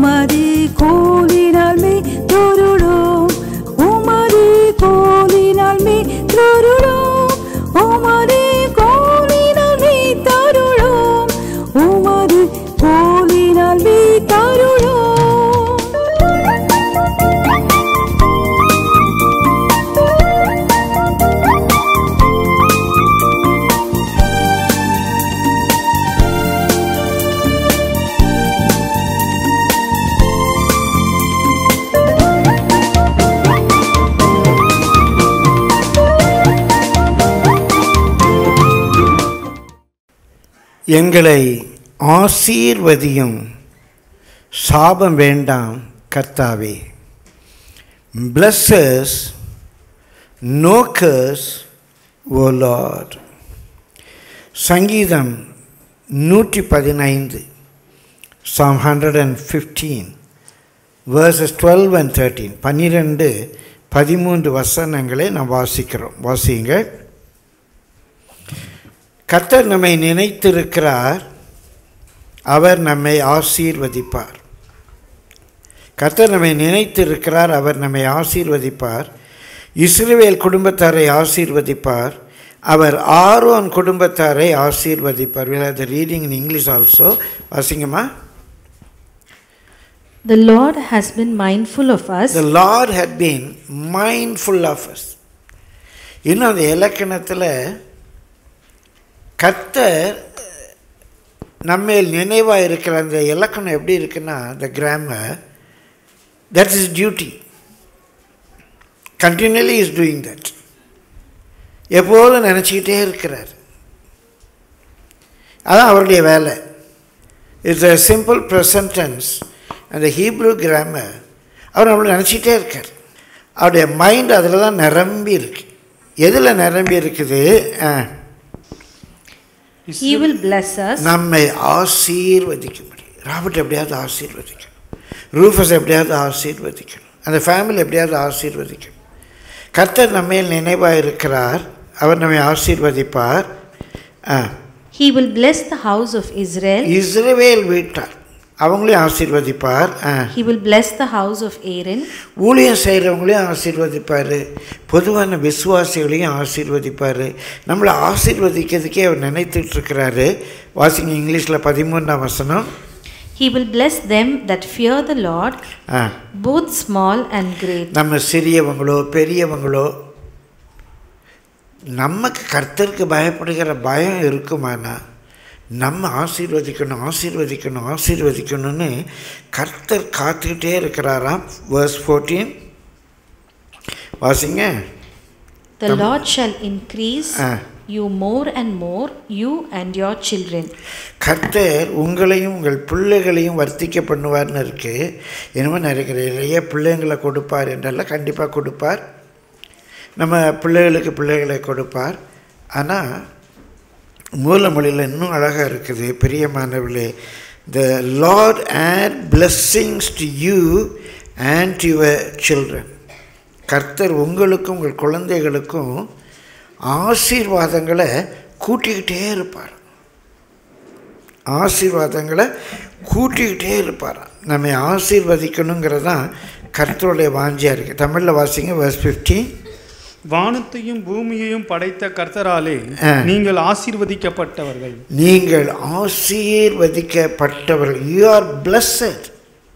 உமது கோலினால் மே தொருளோம் உமது கோலினால் மே தொருளோம் உமது கோலினால் மே தருளோம் உமது கோலினால் மே தருளோம் எங்களை ஆசீர்வதியும் சாபம் வேண்டாம் கர்த்தாவே பிளஸ்ஸஸ் நோக்கஸ் ஓ லார்ட் சங்கீதம் நூற்றி பதினைந்து psalm hundred and fifteen verses twelve and thirteen பன்னிரெண்டு பதிமூன்று வசனங்களை நாம் வாசிக்கிறோம் வாசியுங்கள் கர்த்தர் நம்மை நினைத்திருக்கிறார் அவர் நம்மை ஆசீர்வதிப்பார் கர்த்தர் நம்மை நினைத்திருக்கிறார் அவர் நம்மை ஆசீர்வதிப்பார் இஸ்ரவேல் குடும்பத்தாரை ஆசீர்வதிப்பார் அவர் ஆரோன் குடும்பத்தாரை ஆசீர்வதிப்பார் will have the reading in English also வாசிங்கம்மா The Lord has been mindful of us. The Lord had been mindful of us. இன்னும் அந்த இலக்கணத்தில் கர்த்தர் நம்மேல் நினைவாக இருக்கிற அந்த இலக்கணம் எப்படி இருக்குன்னா the grammar that is duty continually is doing that எப்போதும் நினச்சிக்கிட்டே இருக்கிறார் அதான் அவருடைய வேலை it's a simple present tense அந்த ஹீப்ரூ கிராமர் அவர் நம்மளை நினச்சிக்கிட்டே இருக்கார் அவருடைய மைண்ட் அதில் தான் நிரம்பி இருக்கு எதில் நிரம்பி இருக்குது ஆ, He will bless us. நம்மை ஆசீர்வதிக்கும்படி ராபர்ட் எப்படியாவது ஆசீர்வதிக்கணும் ரூஃபஸ் எப்படியாவது ஆசீர்வதிக்கணும் அந்த ஃபேமிலி எப்படியாவது ஆசீர்வதிக்கணும் கர்த்தர் நம்மையில் நினைவாக இருக்கிறார் அவர் நம்மை ஆசீர்வதிப்பார் ஆ He will bless the house of Israel. இஸ்ரவேல் வீட்டார் அவங்களையும் ஆசீர்வதிப்பார் ஆ He will bless the house of Aaron. ஊழியம் செய்கிறவங்களையும் ஆசீர்வதிப்பார் பொதுவான விசுவாசிகளையும் ஆசீர்வதிப்பார் நம்மளை ஆசீர்வதிக்கிறதுக்கே அவர் நினைத்துட்டு இருக்கிறாரு வாசிங்க இங்கிலீஷில் பதிமூன்றாம் வசனம் He will bless them that fear the Lord, ah both small and great. நம்ம சிறியவங்களோ பெரியவங்களோ நமக்கு கர்த்தருக்கு பயப்படுகிற பயம் இருக்குமானா நம்ம ஆசீர்வதிக்கணும் ஆசீர்வதிக்கணும் ஆசீர்வதிக்கணும்னு கர்த்தர் காத்துக்கிட்டே இருக்கிறாராம் வேர்ஸ் ஃபோர்டீன் வாசிங்க The Lord shall increase ஆ. you more and more, you and your children. கர்த்தர் உங்களையும் உங்கள் பிள்ளைகளையும் வர்த்திக்க பண்ணுவார்னு இருக்கு என்னமோ நினைக்கிற நிறைய பிள்ளைங்களை கொடுப்பார் என்றெல்லாம் கண்டிப்பாக கொடுப்பார் நம்ம பிள்ளைகளுக்கு பிள்ளைகளை கொடுப்பார் ஆனால் மூலமொழியில் இன்னும் அழகாக இருக்குது பிரியமானவர்களே the Lord add blessings to you and to your children கர்த்தர் உங்களுக்கும் உங்கள் குழந்தைகளுக்கும் ஆசீர்வாதங்களை கூட்டிக்கிட்டே இருப்பார் ஆசீர்வாதங்களை கூட்டிக்கிட்டே இருப்பார் நம்மை ஆசீர்வதிக்கணுங்கிறது தான் கர்த்தருடைய வாஞ்சியாக இருக்குது தமிழில் வாசிங்க verse 15 வானத்தையும் பூமியையும் படைத்த கர்த்தராலே ஆ. நீங்கள் ஆசீர்வதிக்கப்பட்டவர்கள் நீங்கள் ஆசீர்வதிக்கப்பட்டவர்கள் you are blessed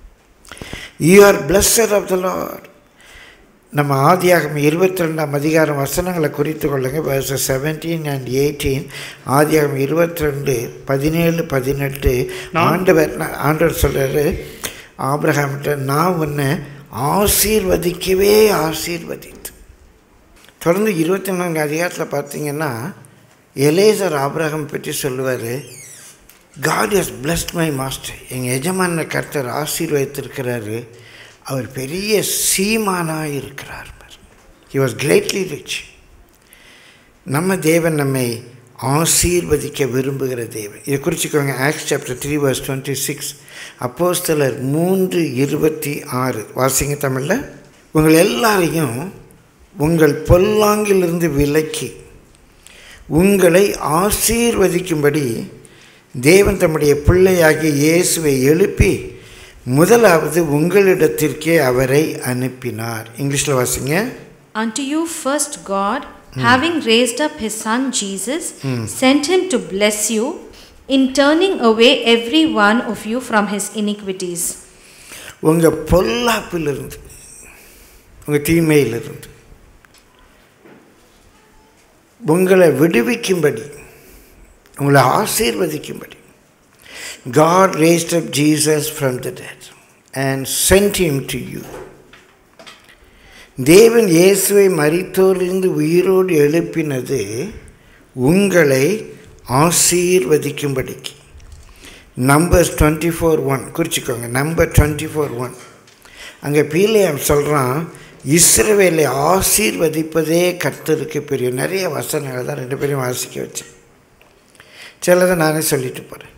you are blessed of the Lord நம்ம ஆதியாகம் இருபத்தி ரெண்டாம் அதிகாரம் வசனங்களை குறித்து கொள்ளுங்க verses செவன்டீன் அண்ட் எயிட்டீன் ஆதியாகம் இருபத்தி ரெண்டு பதினேழு பதினெட்டு நான்- ஆண்டவர் ஆண்டவர் சொல்கிறாரு ஆபிரகாம்கிட்ட நான் உன்னை ஆசீர்வதிக்கவே ஆசீர்வதித்து தொடர்ந்து இருபத்தி நான்கு அதிகாரத்தில் பார்த்தீங்கன்னா எலேசர் ஆபிரகம் பற்றி சொல்லுவார் God has blessed my master எங்கள் எஜமான கர்த்தர் ஆசீர்வதித்திருக்கிறாரு அவர் பெரிய சீமானாக இருக்கிறார் ஹி வாஸ் கிரேட்லி ரிச் நம்ம தேவன் நம்மை ஆசீர்வதிக்க விரும்புகிற தேவன் இதை குறிச்சிக்கோங்க Acts chapter three verse twenty six அப்போஸ்தலர் மூன்று இருபத்தி ஆறு வாசிங்க தமிழில் உங்கள் எல்லாரையும் உங்கள் பொல்லாங்கிலிருந்து விலக்கி உங்களை ஆசீர்வதிக்கும்படி தேவன் தம்முடைய பிள்ளையாகிய இயேசுவை எழுப்பி முதலாவது உங்களிடத்திற்கே அவரை அனுப்பினார் இங்கிலீஷில் வாசிங்க Unto you first God, having raised up his Son Jesus, sent him to bless you, in turning away every one of you from his iniquities. உங்கள் பொல்லாப்பிலிருந்து உங்கள் தீமையிலிருந்து உங்களை விடுவிக்கும்படி உங்களை ஆசீர்வதிக்கும்படி God raised up Jesus from the dead and sent him to you. தேவன் இயேசுவை மரித்தோரிலிருந்து உயிரோடு எழுப்பினது உங்களை ஆசீர்வதிக்கும்படிக்கு நம்பர்ஸ் டுவெண்ட்டி ஃபோர் ஒன் குறிச்சிக்கோங்க நம்பர் டுவெண்ட்டி ஃபோர் ஒன் அங்கே பீலையம் சொல்கிறான் இஸ்ரவேலை ஆசீர்வதிப்பதே கர்த்தருக்கு பெரிய நிறைய வசனங்கள் தான் ரெண்டு பேரையும் வாசிக்க வச்சேன் சிலதை நானே சொல்லிட்டு போகிறேன்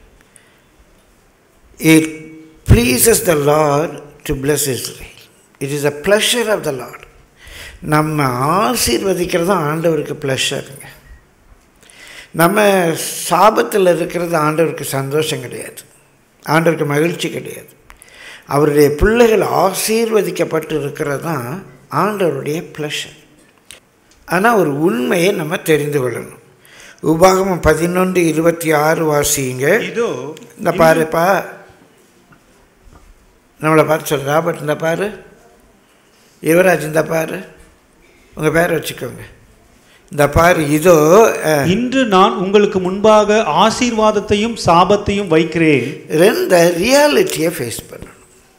it pleases the Lord to bless Israel it is a pleasure of the Lord நம்ம ஆசீர்வதிக்கிறது தான் ஆண்டவருக்கு ப்ளஷருங்க நம்ம சாபத்தில் இருக்கிறது ஆண்டவருக்கு சந்தோஷம் கிடையாது ஆண்டவருக்கு மகிழ்ச்சி கிடையாது அவருடைய பிள்ளைகள் ஆசீர்வதிக்கப்பட்டு இருக்கிறது தான் ஆண்டவருடைய ப்ளஷர் ஆனால் ஒரு உண்மையை நம்ம தெரிந்து கொள்ளணும் உபாகமம் பதினொன்று இருபத்தி ஆறு வாசிங்க இதோ இந்த பாருப்பா நம்மளை பார்த்து சொல்கிறா பட் இந்த பாரு யுவராஜ் இந்த பாரு உங்கள் பேரை வச்சுக்கோங்க இந்த பாரு இதோ அஹ், இன்று நான் உங்களுக்கு முன்பாக ஆசீர்வாதத்தையும் சாபத்தையும் வைக்கிறேன் ரெண்டு ரியாலிட்டியை ஃபேஸ் பண்ணணும்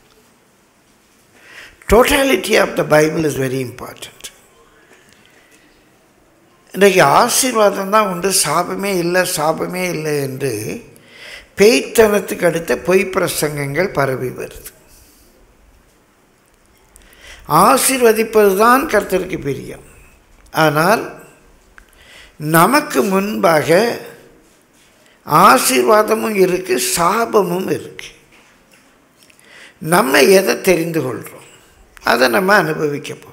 totality of the Bible is very important இன்றைக்கு ஆசீர்வாதம் தான் உண்டு சாபமே இல்லை சாபமே இல்லை என்று பேய்த்தனத்துக்கு அடுத்த பொய் பிரசங்கங்கள் பரவி வருது ஆசீர்வதிப்பது தான் கர்த்தருக்கு பிரியம் ஆனால் நமக்கு முன்பாக ஆசீர்வாதமும் இருக்குது சாபமும் இருக்குது நம்ம எதை தெரிந்து கொள்கிறோம் அதை நம்ம அனுபவிக்க போகிறோம்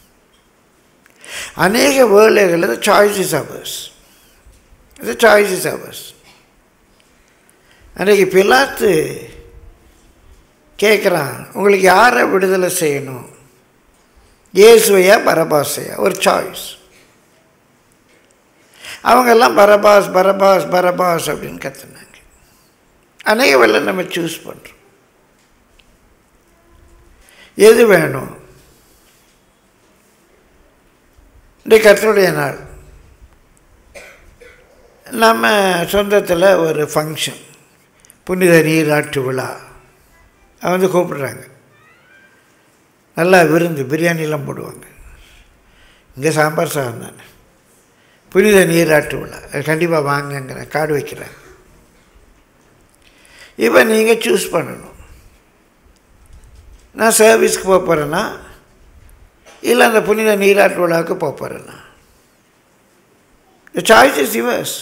அநேக வேலைகளில் சாய்ஸ் இஸ் அவர்ஸ் இது சாய்ஸ் இஸ் அவர்ஸ் அன்றைக்கு பிலாத்து கேட்குறான் உங்களுக்கு யாரை விடுதலை செய்யணும் இயேசுவையா பரபாசையா ஒரு சாய்ஸ் அவங்கெல்லாம் பரபாஸ் பரபாஸ் பரபாஸ் அப்படின்னு கத்துனாங்க அநேக வேலை நம்ம சூஸ் பண்ணுறோம் எது வேணும் இன்றைக்கு கர்த்தருடைய நாள் நம்ம சொந்தத்தில் ஒரு ஃபங்க்ஷன் புனித நீராட்டு விழா அது வந்து கூப்பிடுறாங்க நல்லா விருந்து பிரியாணிலாம் போடுவாங்க இங்கே சாம்பார் சாதம் தானே புனித நீராட்டு விழா அது கண்டிப்பாக வாங்கங்கிறேன் கார்டு வைக்கிறேன் இப்போ நீங்கள் சூஸ் பண்ணணும் நான் சர்வீஸ்க்கு போக போகிறேன்னா இல்லை அந்த புனித நீராட்டு விழாவுக்கு போக போகிறேன்னா சாய்ஸ் இஸ் யுவர்ஸ்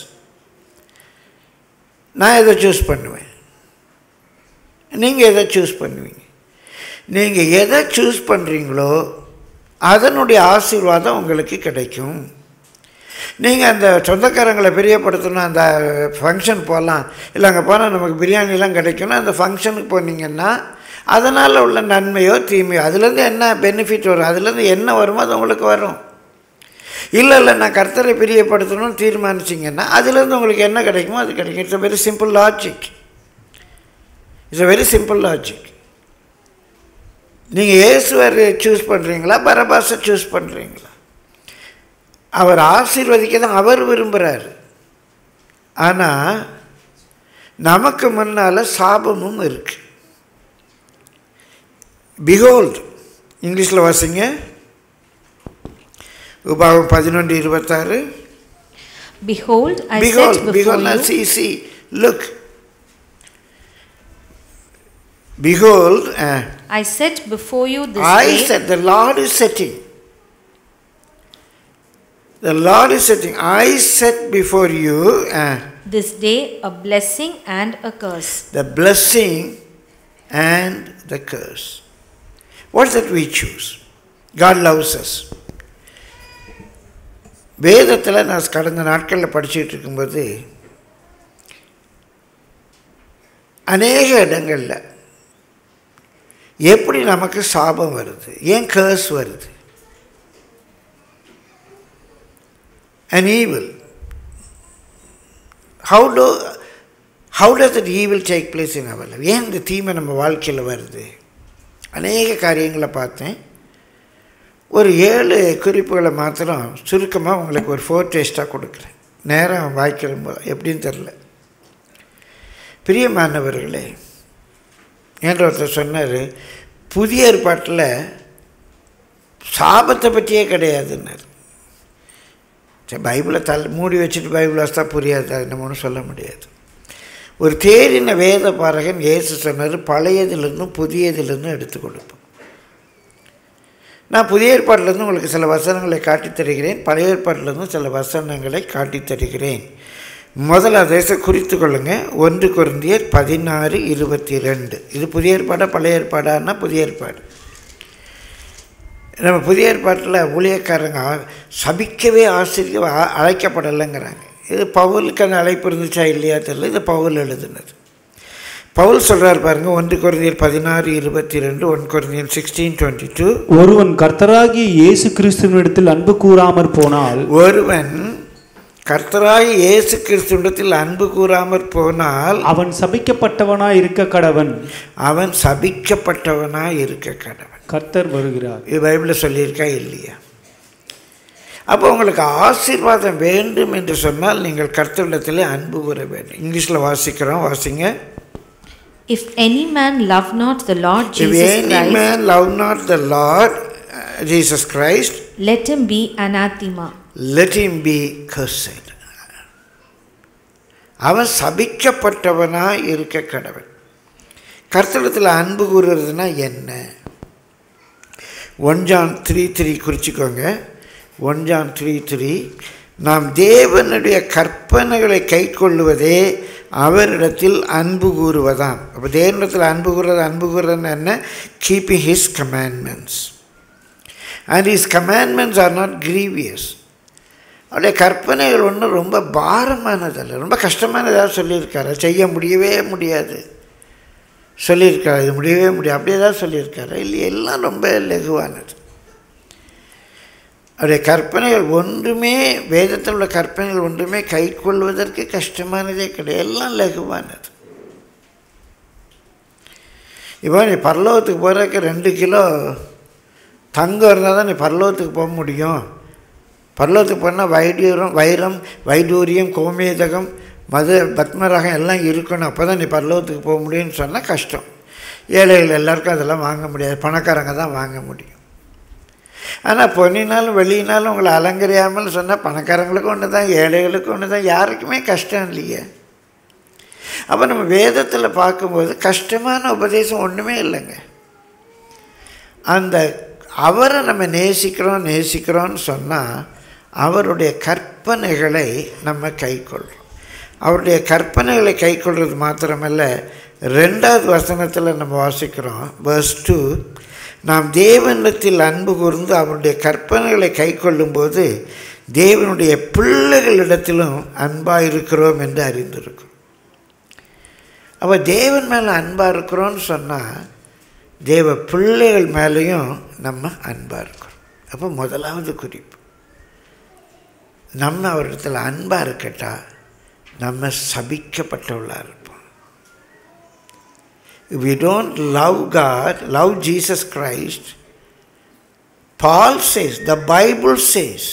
நான் எதை சூஸ் பண்ணுவேன் நீங்கள் எதை சூஸ் பண்ணுவீங்க நீங்கள் எதை சூஸ் பண்ணுறீங்களோ அதனுடைய ஆசீர்வாதம் உங்களுக்கு கிடைக்கும் நீங்கள் அந்த சொந்தக்காரங்களை பிரியப்படுத்தணும் அந்த ஃபங்க்ஷன் போகலாம் இல்லை அங்கே போனால் நமக்கு பிரியாணிலாம் கிடைக்கும்னா அந்த ஃபங்க்ஷனுக்கு போனீங்கன்னா அதனால் உள்ள நன்மையோ தீமையோ அதுலேருந்து என்ன பெனிஃபிட் வரும் அதுலேருந்து என்ன வருமோ அது உங்களுக்கு வரும் இல்லை இல்லை நான் கர்த்தரை பிரியப்படுத்தணும்னு தீர்மானிச்சிங்கன்னா அதுலேருந்து உங்களுக்கு என்ன கிடைக்குமோ அது கிடைக்கும் it's a very simple logic it's a very simple logic நீங்கள் இயேசுவர் சூஸ் பண்ணுறீங்களா பரபாசை சூஸ் பண்ணுறீங்களா அவர் ஆசீர்வதிக்க தான் அவர் விரும்புகிறார் ஆனால் நமக்கு முன்னால் சாபமும் இருக்கு பிஹோல்ட் இங்கிலீஷில் வாசிங்க உபாகம் பதினொன்று இருபத்தாறு Behold, I Behold, set before behold, now you see, see, look. Behold, uh, I set before you this I day said, the Lord is setting. The Lord is setting. I set before you uh, this day a blessing and a curse. the blessing and the curse. What's that we choose? God loves us. வேதத்தில் நான் கடந்த நாட்களில் படிச்சுட்டு இருக்கும்போது அநேக இடங்களில் எப்படி நமக்கு சாபம் வருது ஏன் கேர்ஸ் வருது an evil how do how does that evil take place in our life ஏன் இந்த தீமை நம்ம வாழ்க்கையில் வருது அநேக காரியங்களை பார்த்தேன் ஒரு ஏழு குறிப்புகளை மாத்திரம் சுருக்கமாக உங்களுக்கு ஒரு ஃபோர் டேஸ்ட்டாக கொடுக்குறேன் நேரம் வாய்க்கிற போது எப்படின்னு தெரில பிரியமானவர்களே என்ற ஒருத்தர் சொன்னார் புதிய ஏற்பாட்டில் சாபத்தை பற்றியே கிடையாதுன்னார் சரி பைபிளை தள் மூடி வச்சுட்டு பைபிள் வாசித்தா புரியாது அது நம்ம ஒன்றும் சொல்ல முடியாது ஒரு தேறின வேத பாரகன் இயேசு சொன்னார் பழையதிலிருந்தும் புதியதிலிருந்தும் எடுத்து கொடுப்போம் நான் புதிய ஏற்பாட்டிலேருந்து உங்களுக்கு சில வசனங்களை காட்டித் தருகிறேன் பழைய ஏற்பாட்டிலேருந்து சில வசனங்களை காட்டித் தருகிறேன் முதல் அதேச குறித்து கொள்ளுங்க ஒன்று குருந்தியர் பதினாறு இருபத்தி ரெண்டு இது புதிய ஏற்பாடா பழைய ஏற்பாடான்னா புதிய ஏற்பாடு நம்ம புதிய ஏற்பாட்டில் ஊழியக்காரங்க ஆ- சபிக்கவே ஆசிரியர் அ- அழைக்கப்படலைங்கிறாங்க இது பவுலுக்கு அந்த அழைப்பு இருந்துச்சா இல்லையா தெரியல இது பவுல் எழுதுனது பவுல் சொல்கிறார் பாருங்க ஒன்று குருந்தியர் பதினாறு இருபத்தி ரெண்டு ஒன் குருந்தியர் சிக்ஸ்டீன் டுவெண்ட்டி டூ ஒருவன் கர்த்தராகிய இயேசு கிறிஸ்துவனிடத்தில் அன்பு கூறாமற் போனால் ஒருவன் கர்த்தராய் இயேசு கிறிஸ்துவிடத்தில் அன்பு கூறாமற் போனால் அவன் சபிக்கப்பட்டவனாய் இருக்க கடவன் அவன் சபிக்கப்பட்டவனாய் இருக்க கடவன் கர்த்தர் வருகிறார் இது பைபிளில் சொல்லியிருக்கா இல்லையா அப்போ உங்களுக்கு ஆசீர்வாதம் வேண்டும் என்று சொன்னால் நீங்கள் கர்த்தரிடத்தில் அன்பு கூற வேண்டும் இங்கிலீஷில் வாசிக்கிறோம் வாசிங்க If any man love not the Lord If Jesus any Christ, man love not the Lord uh, Jesus Christ, let him be anathema. let him be cursed. அவன் சபிக்கப்பட்டவனாய் இருக்க கடவன் கர்த்தரிடத்தில் அன்பு கூறுறதுனா என்ன ஒன் ஜான் த்ரீ த்ரீ குறிச்சிக்கோங்க one John three three நாம் தேவனுடைய கற்பனைகளை கைக்கொள்ளுவதே அவரிடத்தில் அன்பு கூறுவதாம் அப்போ தேவனிடத்தில் அன்பு கூறுறது அன்பு கூறுறதுன்னு என்ன keeping his commandments and his commandments are not grievous அவருடைய கற்பனைகள் ஒன்றும் ரொம்ப பாரமானதல்ல ரொம்ப கஷ்டமானதாக சொல்லியிருக்காரு செய்ய முடியவே முடியாது சொல்லியிருக்காரு இது முடியவே முடியாது அப்படியே தான் சொல்லியிருக்காரு இல்லை எல்லாம் ரொம்ப லெகுவானது அவருடைய கற்பனைகள் ஒன்றுமே வேதத்தில் உள்ள கற்பனைகள் ஒன்றுமே கை கொள்வதற்கு கஷ்டமானதே கிடையாது எல்லாம் லகுவானது இப்போ நீ பரலோகத்துக்கு போகிறதுக்கு ரெண்டு கிலோ தங்கம் இருந்தால் தான் நீ பரலோகத்துக்கு போக முடியும் பரலோகத்துக்கு போனால் வைடூரம் வைரம் வைடூரியம் கோமேதகம் மது பத்மரகம் எல்லாம் இருக்கணும் அப்போ தான் நீ பரலோகத்துக்கு போக முடியும்னு சொன்னால் கஷ்டம் ஏழைகள் எல்லாருக்கும் அதெல்லாம் வாங்க முடியாது பணக்காரங்க தான் வாங்க முடியும் ஆனால் பொன்னினாலும் வெளியினாலும் உங்களை அலங்கரியாமல் சொன்னால் பணக்காரங்களுக்கும் ஒன்று தான் ஏழைகளுக்கும் ஒன்று தான் யாருக்குமே கஷ்டம் இல்லையே அப்போ நம்ம வேதத்தில் பார்க்கும்போது கஷ்டமான உபதேசம் ஒன்றுமே இல்லைங்க அந்த அவரை நம்ம நேசிக்கிறோம் நேசிக்கிறோம்னு சொன்னால் அவருடைய கற்பனைகளை நம்ம கைக்கொள்கிறோம் அவருடைய கற்பனைகளை கைக்கொள்வது மாத்திரமல்ல ரெண்டாவது வசனத்தில் நம்ம வாசிக்கிறோம் பர்ஸ் டூ நாம் தேவனிடத்தில் அன்பு கூர்ந்து அவருடைய கற்பனைகளை கைக்கொள்ளும்போது தேவனுடைய பிள்ளைகளிடத்திலும் அன்பாக இருக்கிறோம் என்று அறிந்திருக்கிறோம் அப்போ தேவன் மேலே அன்பாக இருக்கிறோன்னு சொன்னால் தேவ பிள்ளைகள் மேலேயும் நம்ம அன்பாக இருக்கிறோம் அப்போ முதலாவது குறிப்பு நம்ம அவரிடத்தில் அன்பாக இருக்கட்டா நம்ம சபிக்கப்பட்டவளாக இருப்போம் If we don't love God, love Jesus Christ, Paul says, the Bible says,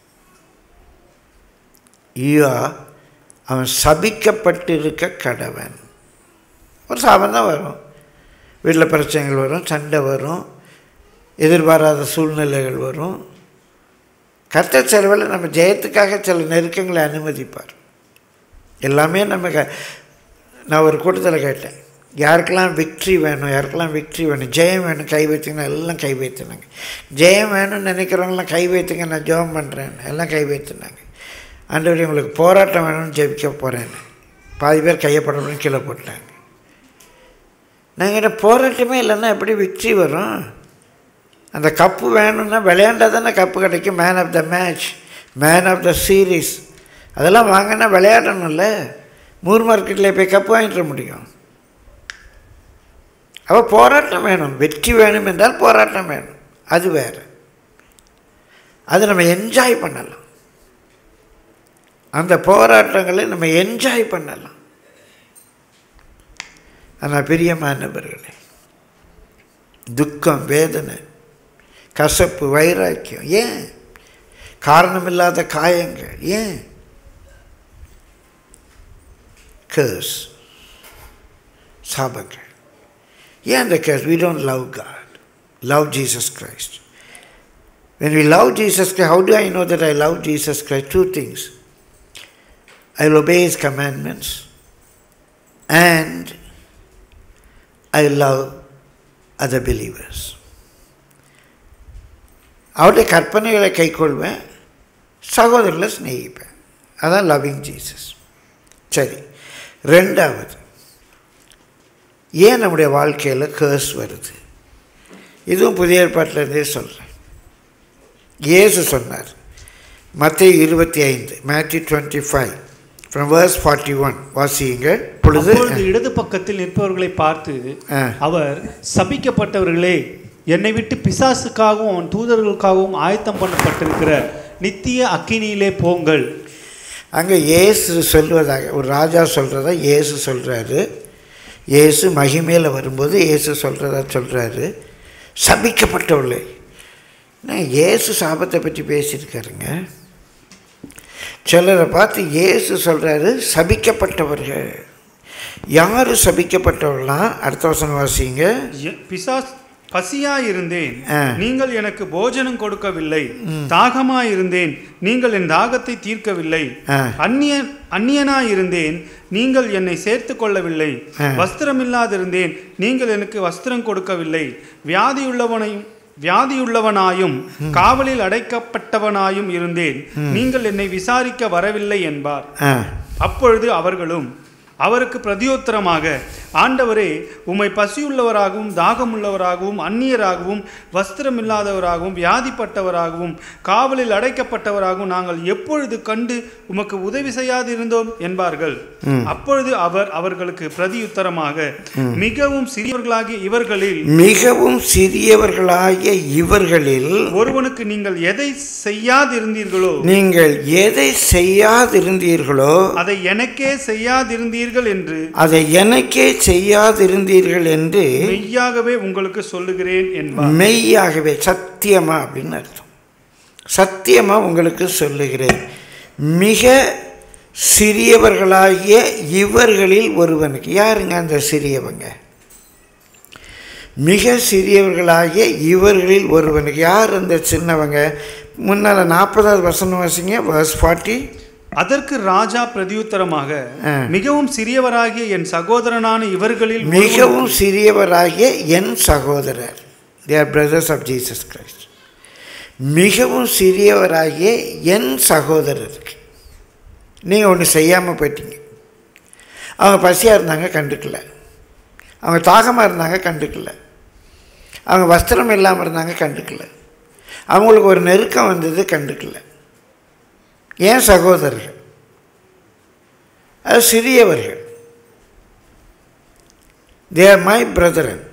you are அவன் சபிக்கப்பட்டிருக்க கடவன் ஒரு சாபம் தான் வரும் வீட்டில் பிரச்சனைகள் வரும் சண்டை வரும் எதிர்பாராத சூழ்நிலைகள் வரும் கர்த்தர் செலவில் நம்ம ஜெயத்துக்காக சில நெருக்கங்களை அனுமதிப்பார் எல்லாமே நம்ம க நான் ஒரு கூட்டத்தில் கேட்டேன் யாருக்கெல்லாம் விக்ட்ரி வேணும் யாருக்கெல்லாம் விக்ட்ரி வேணும் ஜெயம் வேணும் கை வைத்திங்கன்னா எல்லாம் கை வைத்தினாங்க ஜெயம் வேணும்னு நினைக்கிறவங்களாம் கை வைத்துங்க நான் ஜெபம் பண்ணுறேன் எல்லாம் கை வைத்தினாங்க ஆண்டவரே உங்களுக்கு போராட்டம் வேணும்னு ஜெபிக்க போகிறேன்னு பாதி பேர் கையப்படணும்னு கீழே போட்டாங்க நாங்கள் என்ன போராட்டமே இல்லைன்னா எப்படி விக்ட்ரி வரும் அந்த கப்பு வேணும்னா விளையாண்டா தானே கப்பு கிடைக்கும் man of the match man of the series அதெல்லாம் வாங்கினா விளையாடணும்ல மூர் மார்க்கெட்டில் போய் கப்பு வாங்கிட்டு வர முடியும் அப்போ போராட்டம் வேணும் வெற்றி வேணும் என்றால் போராட்டம் வேணும் அது வேறு அது நம்ம என்ஜாய் பண்ணலாம் அந்த போராட்டங்களை நம்ம என்ஜாய் பண்ணலாம் ஆனால் பிரியமானவர்களே துக்கம் வேதனை கசப்பு வைராக்கியம் ஏன் காரணமில்லாத காயங்கள் ஏன் கேர்ஸ் சாபங்கள் ஏன் அந்த curse we don't love God love Jesus Christ When we love Jesus Christ, how do I know that I love Jesus Christ? Two things. I will obey His commandments and I love other believers. அவருடைய கற்பனைகளை கைக்கொள்வேன் சகோதரர்களை சிநேகிப்பேன் அதான் loving Jesus சரி ரெண்டாவது ஏன் நம்முடைய வாழ்க்கையில் CARES வருது இதுவும் புதிய ஏற்பாட்டிலேருந்தே சொல்கிறேன் இயேசு சொன்னார் மத்திய இருபத்தி ஐந்து Matthew twenty five from verse forty one வாசியுங்கள் பொழுது அப்பொழுது இடது பக்கத்தில் நிற்பவர்களை பார்த்து ஆ. அவர் சபிக்கப்பட்டவர்களே என்னை விட்டு பிசாசுக்காகவும் அவன் தூதர்களுக்காகவும் ஆயத்தம் பண்ணப்பட்டிருக்கிற நித்திய அக்கினியிலே போங்கள் அங்கே இயேசு சொல்வதாக ஒரு ராஜா சொல்கிறதா இயேசு சொல்கிறாரு இயேசு மகிமையில் வரும்போது இயேசு சொல்கிறதா சொல்கிறாரு சபிக்கப்பட்டவர்களே நான் இயேசு சாபத்தை பற்றி பேசியிருக்காருங்க சிலரை பார்த்து இயேசு சொல்கிறாரு சபிக்கப்பட்டவர்கள் யார் சபிக்கப்பட்டவர்கள்லாம் அடுத்த வசனம் வாசிங்க எ- பிசாஸ் பசியா இருந்தேன் ஆ. நீங்கள் எனக்கு போஜனம் கொடுக்கவில்லை தாகமா இருந்தேன் நீங்கள் என் தாகத்தை தீர்க்கவில்லை ஆ. அந்நியன் அந்நியனா இருந்தேன் நீங்கள் என்னை சேர்த்து கொள்ளவில்லை ஆ. வஸ்திரமில்லாதிருந்தேன் நீங்கள் எனக்கு வஸ்திரம் கொடுக்கவில்லை வியாதியுள்ளவனையும் வியாதியுள்ளவனாயும் காவலில் அடைக்கப்பட்டவனாயும் இருந்தேன் நீங்கள் என்னை விசாரிக்க வரவில்லை என்பார் ஆ அப்பொழுது அவர்களும் அவருக்கு பிரதியோத்தரமாக ஆண்டவரே உம்மை பசியுள்ளவராகவும் தாகமுள்ளவராகவும் அந்நியராகவும் வஸ்திரமில்லாதவராகவும் வியாதிப்பட்டவராகவும் காவலில் அடைக்கப்பட்டவராகவும் நாங்கள் எப்பொழுது கண்டு உமக்கு உதவி செய்யாதிருந்தோம் என்பார்கள் அப்பொழுது அவர் அவர்களுக்கு பிரதியுத்தரமாக மிகவும் சிறியவர்களாகிய இவர்களில் மிகவும் சிறியவர்களாகிய இவர்களில் ஒருவனுக்கு நீங்கள் எதை செய்யாதிருந்தீர்களோ நீங்கள் எதை செய்யாதிருந்தீர்களோ அதை எனக்கே செய்யாதிருந்தீர்கள் என்று அதை எனக்கே செய்யாதிருந்தீர்கள் என்று மெய்யாகவே உங்களுக்கு சொல்லுகிறேன் என்பார் மெய்யாகவே சத்தியமா அப்படின்னு அர்த்தம் சத்தியமா உங்களுக்கு சொல்லுகிறேன் மிக சிறியவர்களாகிய இவர்களில் ஒருவனுக்கு யாருங்க அந்த சிறியவங்க மிக சிறியவர்களாகிய இவர்களில் ஒருவனுக்கு யார் அந்த சின்னவங்க முன்னால் நாற்பதாவது வசனம் வாசிங்க வர்ஸ் ஃபார்ட்டி அதற்கு ராஜா பிரதியுத்தரமாக ஆ. மிகவும் சிறியவராகிய என் சகோதரனான இவர்களில் மிகவும் சிறியவராகிய என் சகோதரர் they are brothers of Jesus Christ மிகவும் சிறியவராகிய என் சகோதரருக்கு நீங்கள் ஒன்று செய்யாமல் போயிட்டீங்க அவங்க பசியாக இருந்தாங்க கண்டுக்கல அவங்க தாகமாக இருந்தாங்க கண்டுக்கல அவங்க வஸ்திரம் இல்லாமல் இருந்தாங்க கண்டுக்கல அவங்களுக்கு ஒரு நெருக்கம் வந்தது கண்டுக்கல ஏன் சகோதரர்கள் அது சிறியவர்கள் தே ஆர் மை பிரதரன்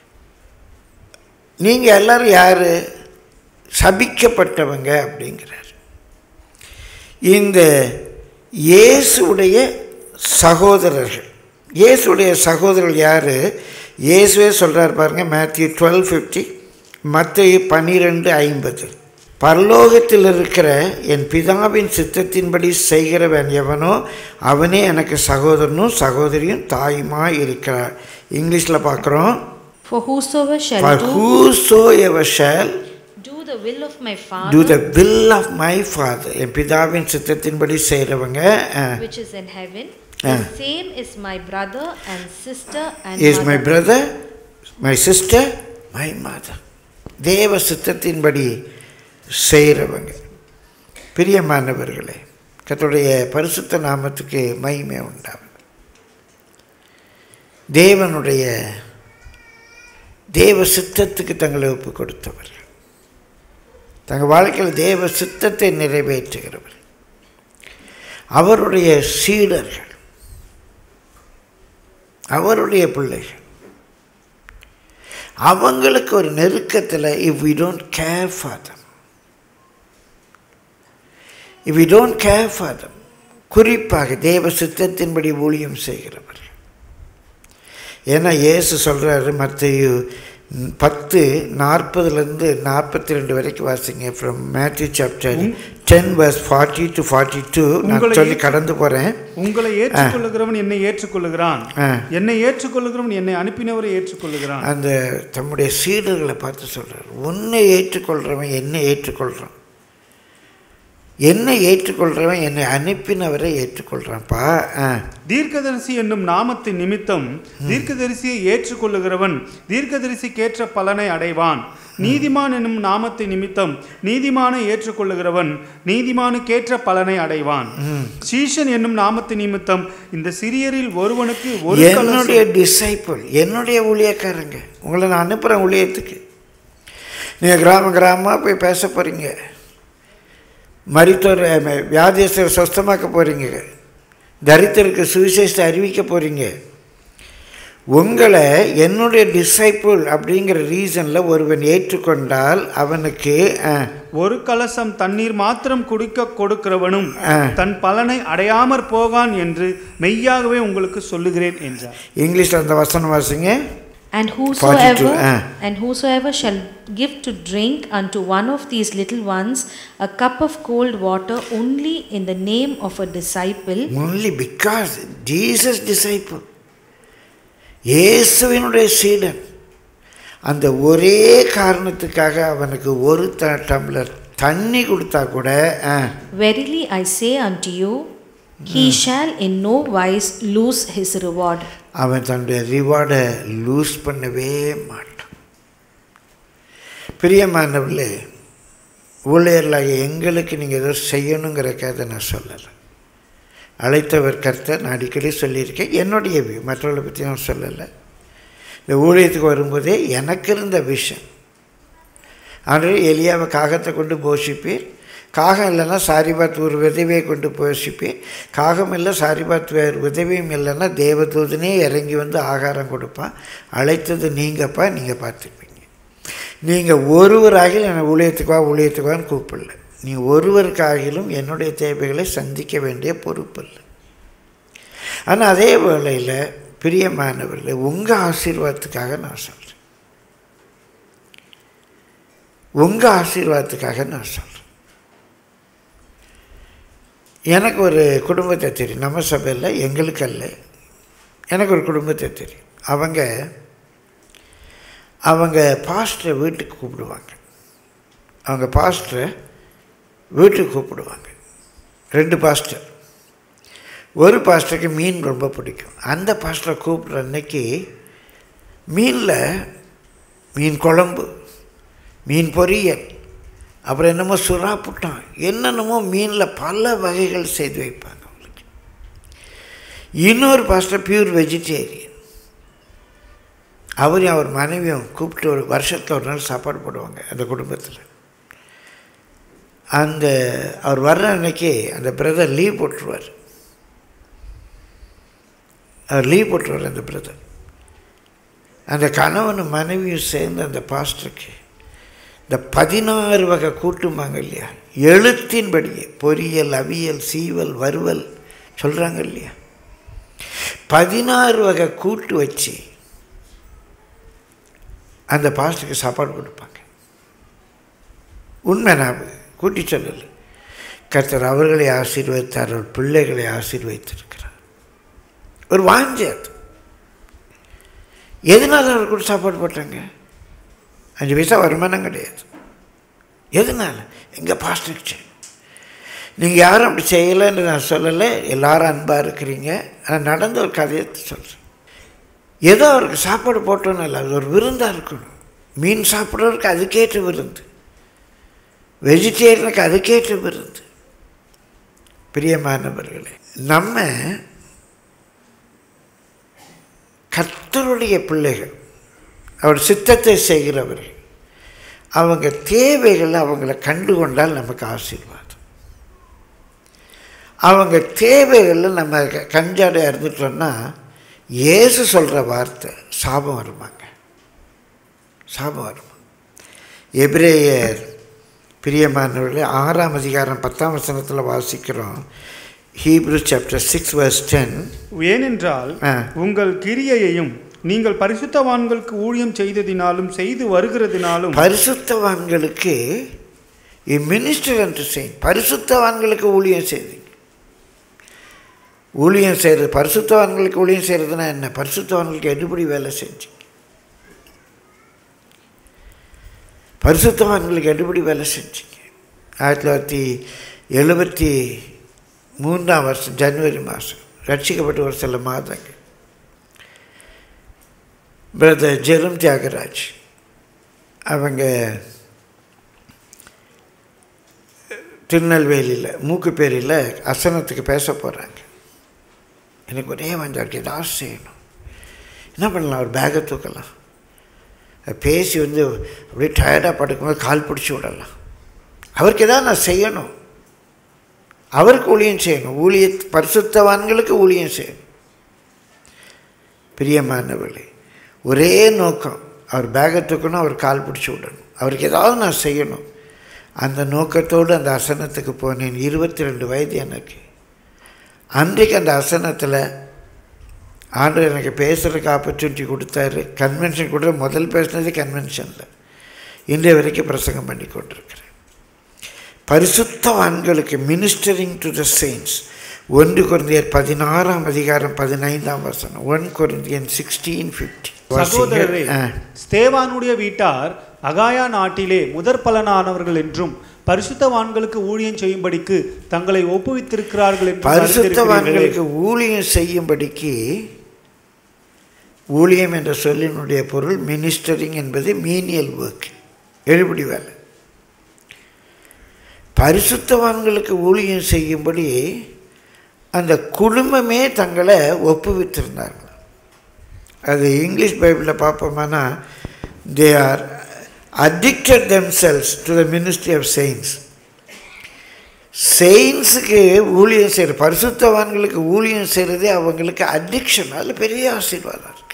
நீங்கள் எல்லாரும் யார் சபிக்கப்பட்டவங்க அப்படிங்கிறார் இந்த இயேசுடைய சகோதரர்கள் இயேசுடைய சகோதரர்கள் யார் இயேசுவே சொல்கிறார் பாருங்க மேத்யூ டுவெல் ஃபிஃப்டி மத்திய பன்னிரெண்டு ஐம்பது பரலோகத்தில் இருக்கிற என் பிதாவின் சித்தத்தின்படி செய்கிறவன் எவனோ அவனே எனக்கு சகோதரனும் சகோதரியும் தாயுமா இருக்கிறார் இங்கிலீஷில் பார்க்குறோம் For whosoever shall For do, whosoever shall do the will of my Father do the will of my Father என் பிதாவின் சித்தத்தின்படி செய்கிறவங்க which is in heaven, Ah. the same is my brother and sister and is my mother. Brother my sister my mother தேவ சித்தத்தின்படி செய்கிறவங்க பிரியமானவர்களே கர்த்தருடைய பரிசுத்த நாமத்துக்கு மகிமை உண்டாகும் தேவனுடைய தேவ சித்தத்துக்கு தங்களை ஒப்பு கொடுத்தவர்கள் தங்கள் வாழ்க்கையில் தேவ சித்தத்தை நிறைவேற்றுகிறவர் அவருடைய சீடர்கள் அவருடைய பிள்ளைகள் அவங்களுக்கு ஒரு நெருக்கத்தில் if we don't care for them if we don't care for them குறிப்பாக தேவ சித்தத்தின்படி ஊழியம் செய்கிறவர்கள் ஏன்னா இயேசு சொல்கிறாரு மத்தையு பத்து நாற்பதுலேருந்து நாற்பத்தி ரெண்டு வரைக்கும் வாசிங்க from Matthew chapter ten verse forty to forty two நான் உங்களை சொல்லி கடந்து போகிறேன் உங்களை ஏற்றுக்கொள்ளுகிறவன் என்னை ஏற்றுக்கொள்ளுகிறான் ஆ. என்னை ஏற்றுக்கொள்ளுகிறவன் என்னை அனுப்பினவரை ஏற்றுக்கொள்ளுகிறான் அந்த தம்முடைய சீடர்களை பார்த்து சொல்கிறார் உன்னை ஏற்றுக்கொள்கிறவன் என்னை ஏற்றுக்கொள்கிறான் என்னை ஏற்றுக்கொள்கிறவன் என்னை அனுப்பினவரை ஏற்றுக்கொள்கிறான்ப்பா ஆ தீர்க்கதரிசி என்னும் நாமத்தின் நிமித்தம் தீர்க்கதரிசியை ஏற்றுக்கொள்ளுகிறவன் தீர்க்கதரிசிக்கேற்ற பலனை அடைவான் நீதிமான் என்னும் நாமத்தின் நிமித்தம் நீதிமானை ஏற்றுக்கொள்ளுகிறவன் நீதிமானுக்கேற்ற பலனை அடைவான் சீஷன் என்னும் நாமத்தின் நிமித்தம் இந்த சிறியரில் ஒருவனுக்கு ஒரு கலசம் என்னுடைய டிசைபிள் என்னுடைய ஊழியக்காரங்க உங்களை நான் அனுப்புகிறேன் ஊழியத்துக்கு நீங்கள் கிராம கிராமமாக போய் பேச போகிறீங்க மரித்தோர் வியாதியஸ்தர் சொஸ்தமாக்க போகிறீங்க தரித்திற்கு சுவிசேஷத்தை அறிவிக்க போகிறீங்க உங்களை என்னுடைய டிசைபிள் அப்படிங்கிற ரீசனில் ஒருவன் ஏற்றுக்கொண்டால் அவனுக்கு ஆ, ஒரு கலசம் தண்ணீர் மாத்திரம் குடிக்க கொடுக்கிறவனும் ஆ. தன் பலனை அடையாமற் போகான் என்று மெய்யாகவே உங்களுக்கு சொல்லுகிறேன் என்றார் இங்கிலீஷில் அந்த வசனம் வாசிங்க And whosoever, 42, ah. and whosoever shall give to drink unto one of these little ones a cup of cold water only in the name of a disciple, only because Jesus disciple இயேசுவினுடைய சீடன் அந்த ஒரே காரணத்துக்காக அவனுக்கு ஒரு த tumbler தண்ணி கொடுத்தா கூட ஆ, verily I say unto you, he shall in no wise lose his reward. அவன் தன்னுடைய ரிவார்டை லூஸ் பண்ணவே மாட்டான் பிரியமானவர்களே ஊழியர்களாக எங்களுக்கு நீங்கள் ஏதோ செய்யணுங்கிறக்காக அதை நான் சொல்லலை அழைத்தவர் கர்த்தர் நான் அடிக்கடி சொல்லியிருக்கேன் என்னுடைய view. மற்றவர்களை பற்றி நான் சொல்லலை இந்த ஊழியத்துக்கு வரும்போதே எனக்கு இருந்த விஷன் ஆனால் எலியாவை காகத்தை கொண்டு போஷிப்பீர் காகம் இல்லைன்னா சாரிபாத் ஒரு விதவையை கொண்டு போஷிப்பீர் காகம் இல்லை சாரிபாத் வேறு உதவியும் இல்லைன்னா தேவதூதனே இறங்கி வந்து ஆகாரம் கொடுப்பான் அழைத்தது நீங்கப்பா நீங்கள் பார்த்துப்பீங்க நீங்கள் ஒருவராகிலும் என்னை ஊழியத்துக்கு வா ஊழியத்துக்கு வான்னு கூப்பிடல நீ ஒருவருக்காகிலும் என்னுடைய தேவைகளை சந்திக்க வேண்டிய பொறுப்பு இல்லை ஆனால் அதே வேளையில் பிரியமானவர்களே உங்கள் ஆசீர்வாதத்துக்காக நான் சொல்கிறேன் உங்கள் ஆசீர்வாதத்துக்காக நான் சொல்கிறேன் எனக்கு ஒரு குடும்பத்தை தெரியும் நம்ம சபையில் எங்களுக்கு அல்ல எனக்கு ஒரு குடும்பத்தை தெரியும் அவங்க அவங்க பாஸ்டரை வீட்டுக்கு கூப்பிடுவாங்க அவங்க பாஸ்டரை வீட்டுக்கு கூப்பிடுவாங்க ரெண்டு பாஸ்டர் ஒரு பாஸ்டருக்கு மீன் ரொம்ப பிடிக்கும் அந்த பாஸ்டரை கூப்பிட்ற அன்னைக்கு மீனில் மீன் குழம்பு மீன் பொரியல் அப்புறம் என்னமோ சுறா புட்டான் என்னென்னமோ மீனில் பல வகைகள் செய்து வைப்பாங்க அவங்களுக்கு இன்னொரு பாஸ்டர் பியூர் வெஜிடேரியன் அவரையும் அவர் மனைவியும் கூப்பிட்டு ஒரு வருஷத்தில் ஒரு நாள் சாப்பாடு போடுவாங்க அந்த குடும்பத்தில் அந்த அவர் வர்ற அன்னைக்கு அந்த பிரதர் லீவ் போட்டுருவார் அவர் லீவ் போட்டுருவார் அந்த பிரதர் அந்த கணவனும் மனைவியும் சேர்ந்து அந்த பாஸ்டருக்கு இந்த பதினாறு வகை கூட்டுமாங்க இல்லையா எழுத்தின்படியே பொரியல் அவியல் சீவல் வறுவல் சொல்கிறாங்க இல்லையா பதினாறு வகை கூட்டு வச்சு அந்த பாஸ்டருக்கு சாப்பாடு கொடுப்பாங்க உண்மை நான் கூட்டி சொல்லலை கர்த்தர் அவர்களை ஆசீர்வதித்தார் அவர் பிள்ளைகளை ஆசீர்வதித்திருக்கிறார் ஒரு வாஞ்சை அது எதனால் அவர் கூட சாப்பாடு போட்டாங்க அஞ்சு பைசா வருமானம் கிடையாது எதனால் எங்கள் பாஸ்டருக்கு நீங்கள் யாரும் அப்படி செய்யலைன்னு நான் சொல்லலை எல்லாரும் அன்பாக இருக்கிறீங்க ஆனால் நடந்த ஒரு கதையை சொல்கிறேன் ஏதோ அவருக்கு சாப்பாடு போட்டோன்னு இல்லை அது ஒரு விருந்தாக இருக்கணும் மீன் சாப்பிட்றவருக்கு அதுக்கேற்ற விருந்து வெஜிடேரியனுக்கு அதுக்கேற்ற விருந்து பிரியமானவர்களே நம்ம கர்த்தருடைய பிள்ளைகள் அவர் சித்தத்தை செய்கிறவர்கள் அவங்க தேவைகளை அவங்கள கண்டு கொண்டால் நமக்கு ஆசீர்வாதம் அவங்க தேவைகளில் நம்ம க- கஞ்சாடையாக இருந்துட்டோம்னா இயேசு சொல்கிற வார்த்தை சாபம் வருமாங்க சாபம் வருமா எபிரேயர் பிரியமானவர்களே ஆறாம் அதிகாரம் பத்தாம் வசனத்தில் வாசிக்கிறோம் Hebrew chapter six verse ten ஏனென்றால் ஆ. உங்கள் கிரியையையும் நீங்கள் பரிசுத்தவான்களுக்கு ஊழியம் செய்ததினாலும் செய்து வருகிறதினாலும் பரிசுத்தவான்களுக்கு மினிஸ்டர் என்று செய் பரிசுத்தவான்களுக்கு ஊழியம் செய்தீங்க ஊழியம் செய்கிறது பரிசுத்தவான்களுக்கு ஊழியம் செய்கிறதுனா என்ன பரிசுத்தவான்களுக்கு எடுபடி வேலை செஞ்சீங்க பரிசுத்தவான்களுக்கு எடுபடி வேலை செஞ்சீங்க ஆயிரத்தி தொள்ளாயிரத்தி எழுபத்தி மூன்றாம் வருஷம் ஜனவரி மாதம் ரட்சிக்கப்பட்ட ஒரு சில மாதங்கள் பிரதர் ஜெரும் தியாகராஜ் அவங்க திருநெல்வேலியில் மூக்குப்பேரியில் அசனத்துக்கு பேச போகிறாங்க எனக்கு ஒரே வந்தாருக்கு ஏதாவது செய்யணும் என்ன பண்ணலாம் ஒரு பேக்கை தூக்கலாம் பேசி வந்து அப்படியே டயர்டாக படுக்கும்போது கால் பிடிச்சி விடலாம் அவருக்கு ஏதாவது நான் செய்யணும் அவருக்கு ஊழியம் செய்யணும் ஊழிய பரிசுத்தவான்களுக்கு ஊழியம் செய்யணும் பிரியமானவர்களே ஒரே நோக்கம் அவர் பேக்கை தூக்கணும் அவர் கால் பிடிச்சி விடணும் அவருக்கு ஏதாவது நான் செய்யணும் அந்த நோக்கத்தோடு அந்த அசனத்துக்கு போனேன் இருபத்தி ரெண்டு வயது எனக்கு அன்றைக்கு அந்த அசனத்தில் ஆண்டவர் எனக்கு பேசுகிறதுக்கு ஆப்பர்ச்சுனிட்டி கொடுத்தாரு கன்வென்ஷன் கூட முதல் பேசினது கன்வென்ஷனில் இன்றைய வரைக்கும் பிரசங்கம் பண்ணி கொண்டிருக்கிறேன் பரிசுத்தவான்களுக்கு மினிஸ்டரிங் டு த செயின்ஸ் ஒன்று குருந்தியர் பதினாறாம் அதிகாரம் பதினைந்தாம் வசனம் ஒன் குருந்தியன் சிக்ஸ்டீன் ஃபிஃப்டி சகோதரரே ஸ்தேவானுடைய வீட்டார் அகாயா நாட்டிலே முதற் பலனானவர்கள் என்றும் பரிசுத்தவான்களுக்கு ஊழியம் செய்யும்படிக்கு தங்களை ஒப்புவித்திருக்கிறார்கள் என்று அறிந்திருக்கிறீர்களே. பரிசுத்தவான்களுக்கு ஊழியம் செய்யும்படிக்கு ஊழியம் என்ற சொல்லினுடைய பொருள் மினிஸ்டரிங் என்பது மீனியல் ஒர்க் எழுபடி வேலை பரிசுத்தவான்களுக்கு ஊழியம் செய்யும்படி அந்த குடும்பமே தங்களை ஒப்புவித்திருந்தாங்க அது இங்கிலீஷ் பைபிளில் பார்ப்போம்னா they are addicted themselves to the ministry of saints செயின்ஸுக்கு ஊழியம் செய்கிற பரிசுத்தவான்களுக்கு ஊழியம் செய்கிறதே அவங்களுக்கு அடிக்ஷன் அதில் பெரிய ஆசீர்வாதம் இருக்கு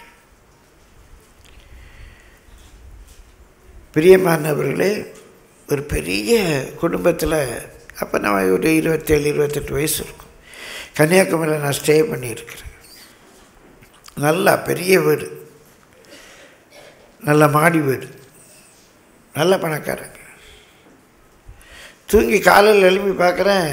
பிரியமானவர்களே ஒரு பெரிய குடும்பத்தில் அப்போ நான் ஒரு இருபத்தேழு இருபத்தெட்டு வயசு இருக்கும் கன்னியாகுமரியில் நான் ஸ்டே பண்ணியிருக்கிறேன் நல்லா பெரிய வீடு நல்ல மாடி வீடு நல்ல பணக்காரங்க தூங்கி காலையில் எழுப்பி பார்க்குறேன்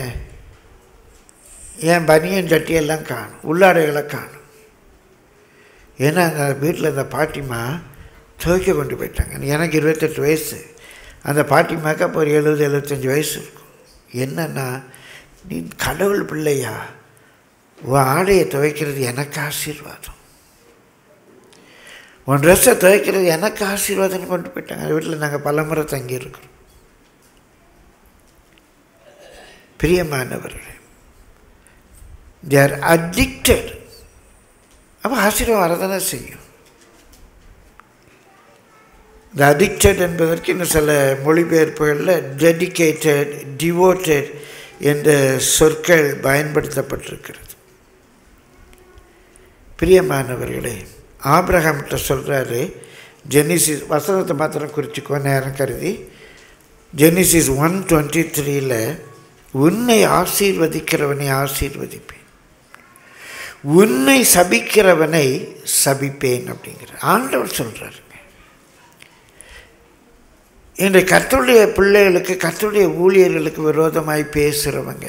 என் பனியன் சட்டியெல்லாம் காணும் உள்ளாடைகளை காணும் ஏன்னா அந்த வீட்டில் அந்த பாட்டிமா துவைக்க கொண்டு போயிட்டாங்க எனக்கு இருபத்தெட்டு வயசு அந்த பாட்டிமாக்கு அப்போ ஒரு எழுபது எழுபத்தஞ்சி வயசு இருக்கும் என்னன்னா நீ கடவுள் பிள்ளையா உன் ஆடையை துவைக்கிறது எனக்கு ஆசீர்வாதம் உன் ட்ரெஸ்ஸை துவைக்கிறது எனக்கு ஆசீர்வாதம்னு கொண்டு போயிட்டாங்க அந்த வீட்டில் நாங்கள் பலமுறை தங்கியிருக்கிறோம் பிரியமானவர்களே தே ஆர் அடிக்டட் அப்போ ஆசீர்வாதம் வரதானே செய்யும் இந்த அடிக்டட் என்பதற்கு இன்னும் சில மொழிபெயர்ப்புகளில் டெடிகேட்டட் டிவோட்டட் என்ற சொற்கள் பயன்படுத்தப்பட்டிருக்கிறது பிரியமானவர்களே ஆபிரகாம்கிட்ட சொல்கிறாரு ஜெனிசிஸ் வசனத்தை மாத்திரம் குறிச்சிக்கோ நேரம் கருதி ஜெனிசிஸ் ஒன் டுவெண்ட்டி த்ரீல உன்னை ஆசீர்வதிக்கிறவனை ஆசீர்வதிப்பேன் உன்னை சபிக்கிறவனை சபிப்பேன் அப்படிங்கிற ஆண்டவர் சொல்கிறாருங்க இன்றைய கர்த்தருடைய பிள்ளைகளுக்கு கர்த்தருடைய ஊழியர்களுக்கு விரோதமாய் பேசுகிறவங்க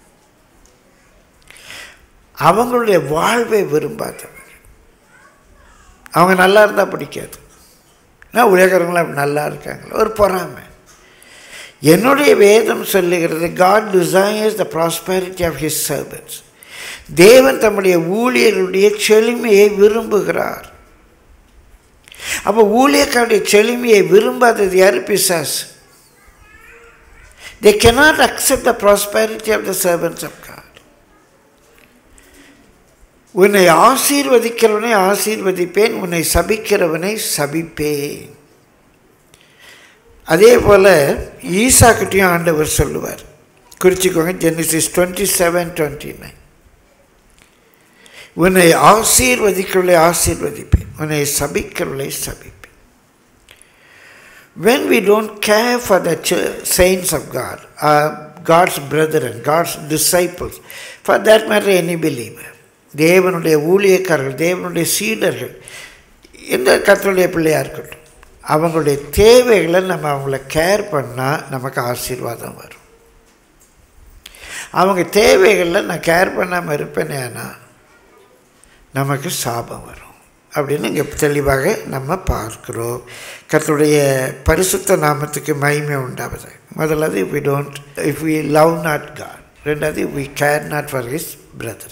அவங்களுடைய வாழ்வை விரும்பாதவங்க அவங்க நல்லா இருந்தால் பிடிக்காது நான் உலகங்களாம் அப்படி நல்லா இருக்காங்களா ஒரு பொறாமை என்னுடைய வேதம் சொல்லுகிறது God desires the prosperity of his servants தேவன் தம்முடைய ஊழியர்களுடைய செழுமையை விரும்புகிறார் அப்போ ஊழியக்காருடைய செழுமையை விரும்பாதது யார் பிசாஸ் தே cannot accept the prosperity of the servants of God உன்னை ஆசீர்வதிக்கிறவனை ஆசீர்வதிப்பேன் உன்னை சபிக்கிறவனை சபிப்பேன் அதே போல் ஈசாக்கிட்டையும் ஆண்டவர் சொல்லுவார் குறிச்சிக்கோங்க Genesis twenty seven twenty nine உன்னை ஆசீர்வதிக்கிறவளை ஆசீர்வதிப்பேன் உன்னை சபிக்கிறவளை சபிப்பேன் when we don't care for the ch- saints of God, uh, God's brethren, God's disciples, for that matter, any believer, தேவனுடைய ஊழியக்காரர்கள் தேவனுடைய சீடர்கள் எந்த கத்தருடைய பிள்ளையாக இருக்கட்டும் அவங்களுடைய தேவைகளை நம்ம அவங்கள கேர் பண்ணால் நமக்கு ஆசீர்வாதம் வரும் அவங்க தேவைகளில் நான் கேர் பண்ணாமல் இருப்பேனேனா நமக்கு சாபம் வரும் அப்படின்னு இங்கே தெளிவாக நம்ம பார்க்கிறோம் கர்த்தருடைய பரிசுத்த நாமத்துக்கு மகிமை உண்டாவது முதலாவது if we don't if we love not God ரெண்டாவது we care not for his brother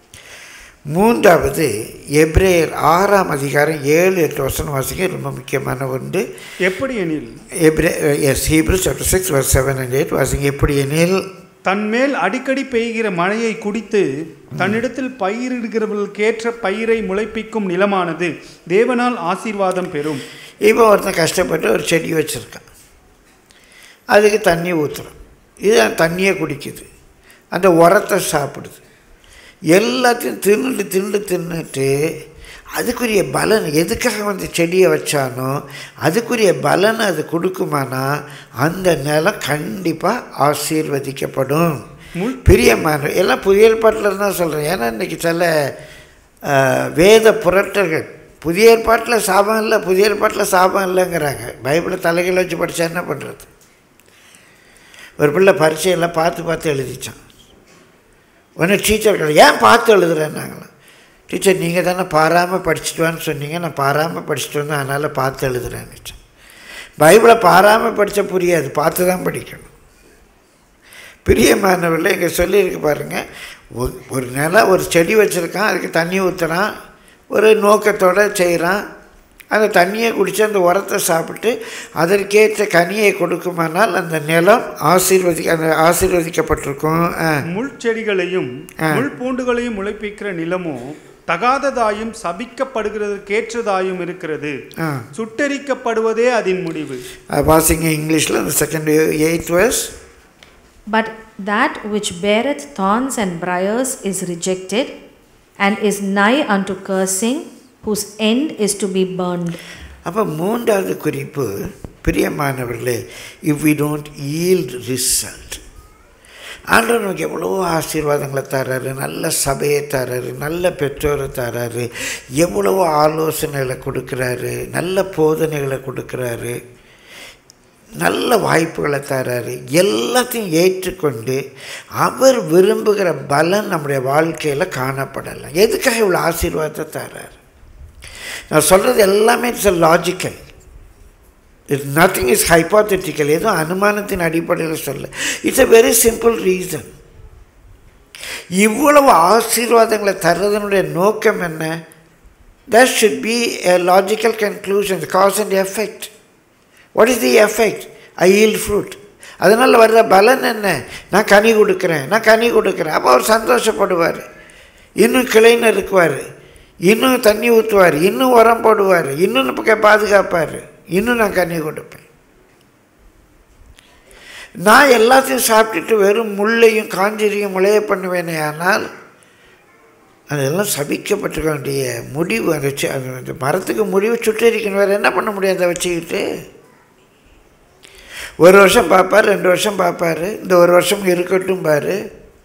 மூன்றாவது எப்ரேயர் ஆறாம் அதிகாரம் ஏழு எட்டு வருஷம் வாசிக்க ரொம்ப முக்கியமான ஒன்று எப்படி எனில் எப்ரே எஸ் Hebrew chapter six verse seven and eight வாசிங்க எப்படி எனில் தன்மேல் அடிக்கடி பெய்கிற மழையை குடித்து தன்னிடத்தில் பயிரிடுகிறவர்களுக்கேற்ற பயிரை முளைப்பிக்கும் நிலமானது தேவனால் ஆசீர்வாதம் பெறும் இப்போ ஒருத்தன் கஷ்டப்பட்டு ஒரு செடி வச்சுருக்கான் அதுக்கு தண்ணி ஊற்றுறோம் இது அந்த தண்ணியை குடிக்குது அந்த உரத்தை சாப்பிடுது எல்லாத்தையும் தின்னுட்டு தின்னு தின்னுட்டு அதுக்குரிய பலன் எதுக்காக வந்து செடியை வச்சானோ அதுக்குரிய பலனை அது கொடுக்குமானா அந்த நிலம் கண்டிப்பாக ஆசீர்வதிக்கப்படும் முள் பிரியமான எல்லாம் புதிய ஏற்பாட்டில் தான் சொல்கிறேன் ஏன்னா இன்றைக்கி சில அஹ், வேத புரட்டர்கள் புதிய ஏற்பாட்டில் சாபம் இல்லை புதிய ஏற்பாட்டில் சாபம் இல்லைங்கிறாங்க பைபிளை தலைகள் வச்சு படித்தா என்ன பண்ணுறது ஒரு பிள்ளை பரீட்சையெல்லாம் பார்த்து பார்த்து எழுதிச்சான் உடனே டீச்சர்கள் ஏன் பார்த்து எழுதுறேன்னாங்களாம் டீச்சர் நீங்கள் தானே பாராமல் படிச்சுட்டு வான்னு சொன்னீங்க நான் பாராமல் படிச்சுட்டு வந்தேன் அதனால் பார்த்து எழுதுறேன்னு பைபிளை பாராமல் படித்தா புரியாது பார்த்து தான் படிக்கணும் பிரியமானவர்களே இங்கே சொல்லியிருக்கு பாருங்கள் ஒரு- ஒரு நிலம் ஒரு செடி வச்சுருக்கான் அதுக்கு தண்ணி ஊற்றுறான் ஒரு நோக்கத்தோடு செய்கிறான் அந்த தண்ணியை குடித்து அந்த உரத்தை சாப்பிட்டு அதற்கேற்ற கனியை கொடுக்குமானால் அந்த நிலம் ஆசீர்வதி அந்த ஆசீர்வதிக்கப்பட்டிருக்கும் ஆ. முள் செடிகளையும் ஆ. முள் பூண்டுகளையும் முளைப்பிக்கிற நிலமோ தகாததாயும் சபிக்கப்படுகிறதுக்கேற்றதாயும் இருக்கிறது ஆ சுட்டெரிக்கப்படுவதே அதன் முடிவு அது வாசிங்க இங்கிலீஷில் அந்த second eight verse But that which beareth thorns and briars is rejected, and is nigh unto cursing, whose end is to be burned. அப்போ மூன்றாவது குறிப்பு பிரியமானவர்களே if we don't yield result ஆண்டவர் நமக்கு எவ்வளோ ஆசீர்வாதங்களை தராரு நல்ல சபையை தராரு நல்ல பெற்றோரை தராரு எவ்வளவோ ஆலோசனைகளை கொடுக்குறாரு நல்ல போதனைகளை கொடுக்குறாரு நல்ல வாய்ப்புகளை தராரு எல்லாத்தையும் ஏற்றுக்கொண்டு அவர் விரும்புகிற பலன் நம்முடைய வாழ்க்கையில் காணப்படலை எதுக்காக இவ்வளோ ஆசீர்வாதத்தை தராரு நான் சொல்கிறது எல்லாமே it's a logical it nothing is hypothetical எதுவும் அனுமானத்தின் அடிப்படையில் சொல்ல it's a very simple reason இவ்வளவு ஆசீர்வாதங்களை தர்றதனுடைய நோக்கம் என்ன that should be a logical conclusion the cause and effect what is the effect i yield fruit அதனால் வர்ற பலன் என்ன நான் கனி கொடுக்குறேன் நான் கனி கொடுக்குறேன் அப்போ அவர் சந்தோஷப்படுவார் இன்னும் கிளைன்னு இருக்குவார் இன்னும் தண்ணி ஊற்றுவார் இன்னும் உரம் போடுவார் இன்னும் நமக்கு பாதுகாப்பார் இன்னும் நான் கனி கொடுப்பேன் நான் எல்லாத்தையும் சாப்பிட்டுட்டு வெறும் முள்ளையும் காஞ்சரியும் முளைய பண்ணுவேனே ஆனால் அதெல்லாம் சபிக்கப்பட்டிருக்க வேண்டிய முடிவு அதை வச்சு அது அந்த மரத்துக்கு முடிவு சுட்டரிக்கணும் வேறு என்ன பண்ண முடியும் அதை வச்சுக்கிட்டு ஒரு வருஷம் பார்ப்பார் ரெண்டு வருஷம் பார்ப்பார் இந்த ஒரு வருஷம் இருக்கட்டும் பாரு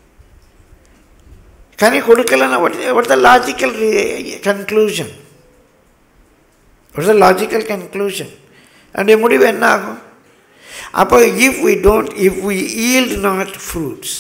கனி கொடுக்கலன்னா what the logical conclusion what the logical conclusion அதனுடைய முடிவு என்ன ஆகும் அப்போ if we don't if we yield not fruits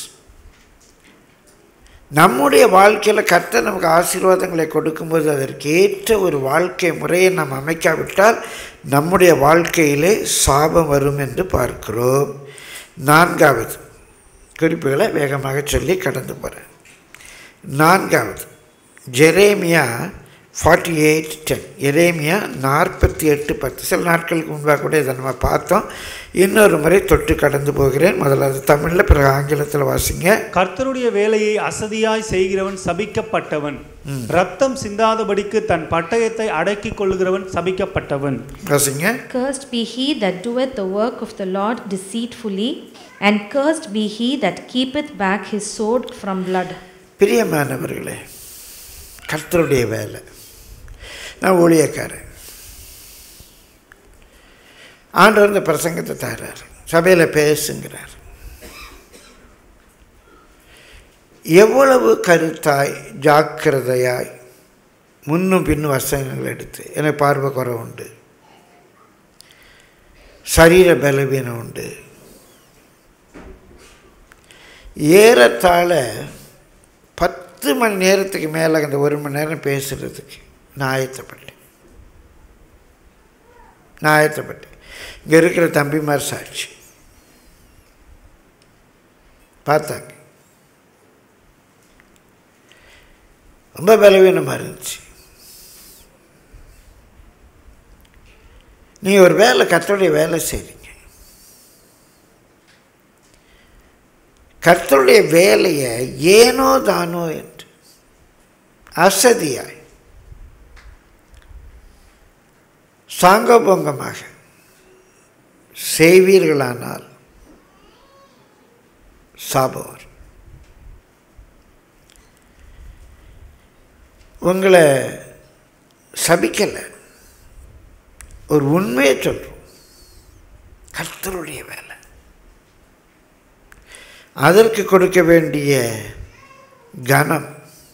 நம்முடைய வாழ்க்கையில் கர்த்தர் நமக்கு ஆசீர்வாதங்களை கொடுக்கும்போது அதற்கு ஏற்ற ஒரு வாழ்க்கை முறையை நாம் அமைக்காவிட்டால் நம்முடைய வாழ்க்கையிலே சாபம் வரும் என்று பார்க்கிறோம் நான்காவது குறிப்புகளை வேகமாக சொல்லி கடந்து போகிறேன் நான்காவது ஜெரேமியா ஃபார்ட்டி எயிட் டென் எரேமியா நாற்பத்தி எட்டு பத்து சில நாட்களுக்கு முன்பாக கூட இதை நம்ம பார்த்தோம் இன்னொரு முறை தொட்டு கடந்து போகிறேன் முதலாவது தமிழில் பிறகு ஆங்கிலத்தில் வாசிங்க கர்த்தருடைய வேலையை அசதியாய் செய்கிறவன் சபிக்கப்பட்டவன் ரத்தம் சிந்தாதபடிக்கு தன் பட்டயத்தை அடக்கிக் கொள்ளுகிறவன் சபிக்கப்பட்டவன் வாசிங்க Cursed be he that doeth the work of the Lord deceitfully, and cursed be he that keepeth back his sword from blood. பிரியமானவர்களே கர்த்தருடைய வேலை நான் ஊழியக்காரன் ஆண்டவர் இந்த பிரசங்கத்தை தர்றார் சபையில் பேசுங்கிறார் எவ்வளவு கருத்தாய் ஜாக்கிரதையாய் முன்னும் பின்னும் வசனங்கள் எடுத்து எனக்கு பார்வை குறை உண்டு சரீர பலவீனம் உண்டு ஏறத்தாழ பத்து மணி நேரத்துக்கு மேலே அந்த ஒரு மணி நேரம் பேசுகிறதுக்கு நான் ஆயத்தப்பட்டேன் நான் ஆயத்தப்பட்டேன் இங்கே இருக்கிற தம்பிமார் சாட்சி பார்த்தாங்க ரொம்ப பலவீனமாக இருந்துச்சு நீ ஒரு வேலை கத்தருடைய வேலை செய்றீங்க கர்த்தருடைய வேலையை ஏனோ தானோ என்று அசதியாய் சாங்கபோங்கமாக செய்வீர்களானால் சாபம் வரும் உங்களை சபிக்கலை ஒரு உண்மையை சொல்கிறோம் கர்த்தருடைய வேலை அதற்கு கொடுக்க வேண்டிய கனம்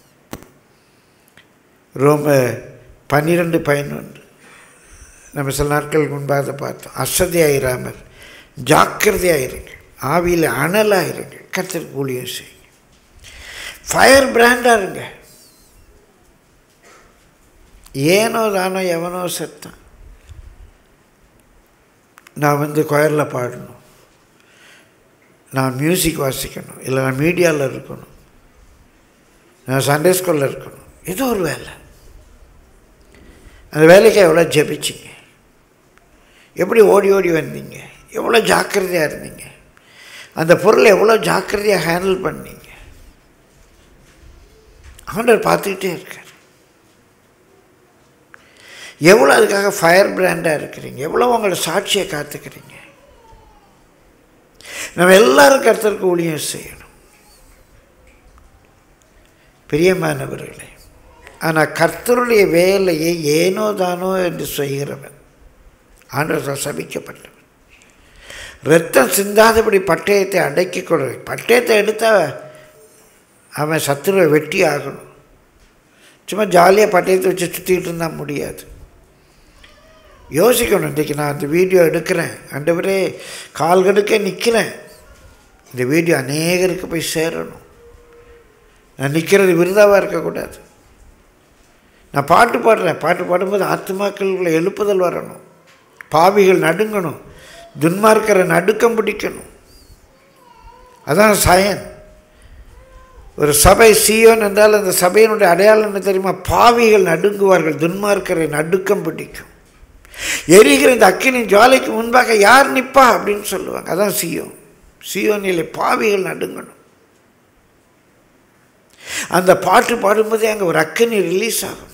ரொம்ப பன்னிரெண்டு பதினொன்று நம்ம சில நாட்களுக்கு முன்பாக பார்த்தோம் அசதியாயிராமல் ஜாக்கிரதையாயிருங்கள் ஆவியில் அனலாயிருங்கள் கர்த்தருக்கு ஊழியம் செய்யுங்க ஃபயர் பிராண்டாக இருங்க ஏனோ தானோ எவனோ செத்தான் நான் வந்து கொயரில் பாடணும் நான் மியூசிக் வாசிக்கணும் இல்லை நான் மீடியாவில் இருக்கணும் நான் சண்டே ஸ்கூலில் இருக்கணும் இது ஒரு வேலை அந்த வேலைக்கு எவ்வளோ ஜெபிச்சிங்க எப்படி ஓடி ஓடி வந்தீங்க எவ்வளோ ஜாக்கிரதையாக இருந்தீங்க அந்த பொருளை எவ்வளோ ஜாக்கிரதையாக ஹேண்டில் பண்ணீங்க ஆண்டவர் பார்த்துக்கிட்டே இருக்கார் எவ்வளோ அதுக்காக ஃபயர் பிராண்டாக இருக்கிறீங்க எவ்வளோ உங்களோட சாட்சியை காத்துக்கிறீங்க நம்ம எல்லாரும் கர்த்தருக்கு ஊழியம் செய்யணும் பிரியமானவர்களே ஆனால் கர்த்தருடைய வேலையை ஏனோ தானோ என்று செய்கிறவன் ஆண்டவர் சபிக்கப்பட்டவன் ரத்தம் சிந்தாதபடி பட்டயத்தை அடக்கி கொடு பட்டயத்தை எடுத்தால் அவன் சத்துருவை வெட்டி ஆகணும் சும்மா ஜாலியாக பட்டயத்தை வச்சு சுற்றிக்கிட்டு இருந்தால் முடியாது யோசிக்கணும் இன்றைக்கி நான் அந்த வீடியோ எடுக்கிறேன் ஆண்டவரே கால் கடுக்க நிற்கிறேன் இந்த வீடியோ அநேகருக்கு போய் சேரணும் நான் நிற்கிறது விருதாவாக இருக்கக்கூடாது நான் பாட்டு பாடுறேன் பாட்டு பாடும்போது ஆத்மாக்களுக்குள்ள எழுப்புதல் வரணும் பாவிகள் நடுங்கணும் துன்மார்க்கரை நடுக்கம் பிடிக்கணும் அதான் சயன் ஒரு சபை சியோன் என்றால் அந்த சபையினுடைய அடையாளம் என்ன தெரியுமா பாவிகள் நடுங்குவார்கள் துன்மார்க்கரை நடுக்கம் பிடிக்கும் எரிகிற இந்த அக்கினின் ஜுவாலைக்கு முன்பாக யார் நிற்பா அப்படின்னு சொல்லுவாங்க அதான் சியோன் சியோனில் பாவிகள் நடுங்கணும் அந்த பாட்டு பாடும்போதே அங்கே ஒரு அக்கினி ரிலீஸ் ஆகணும்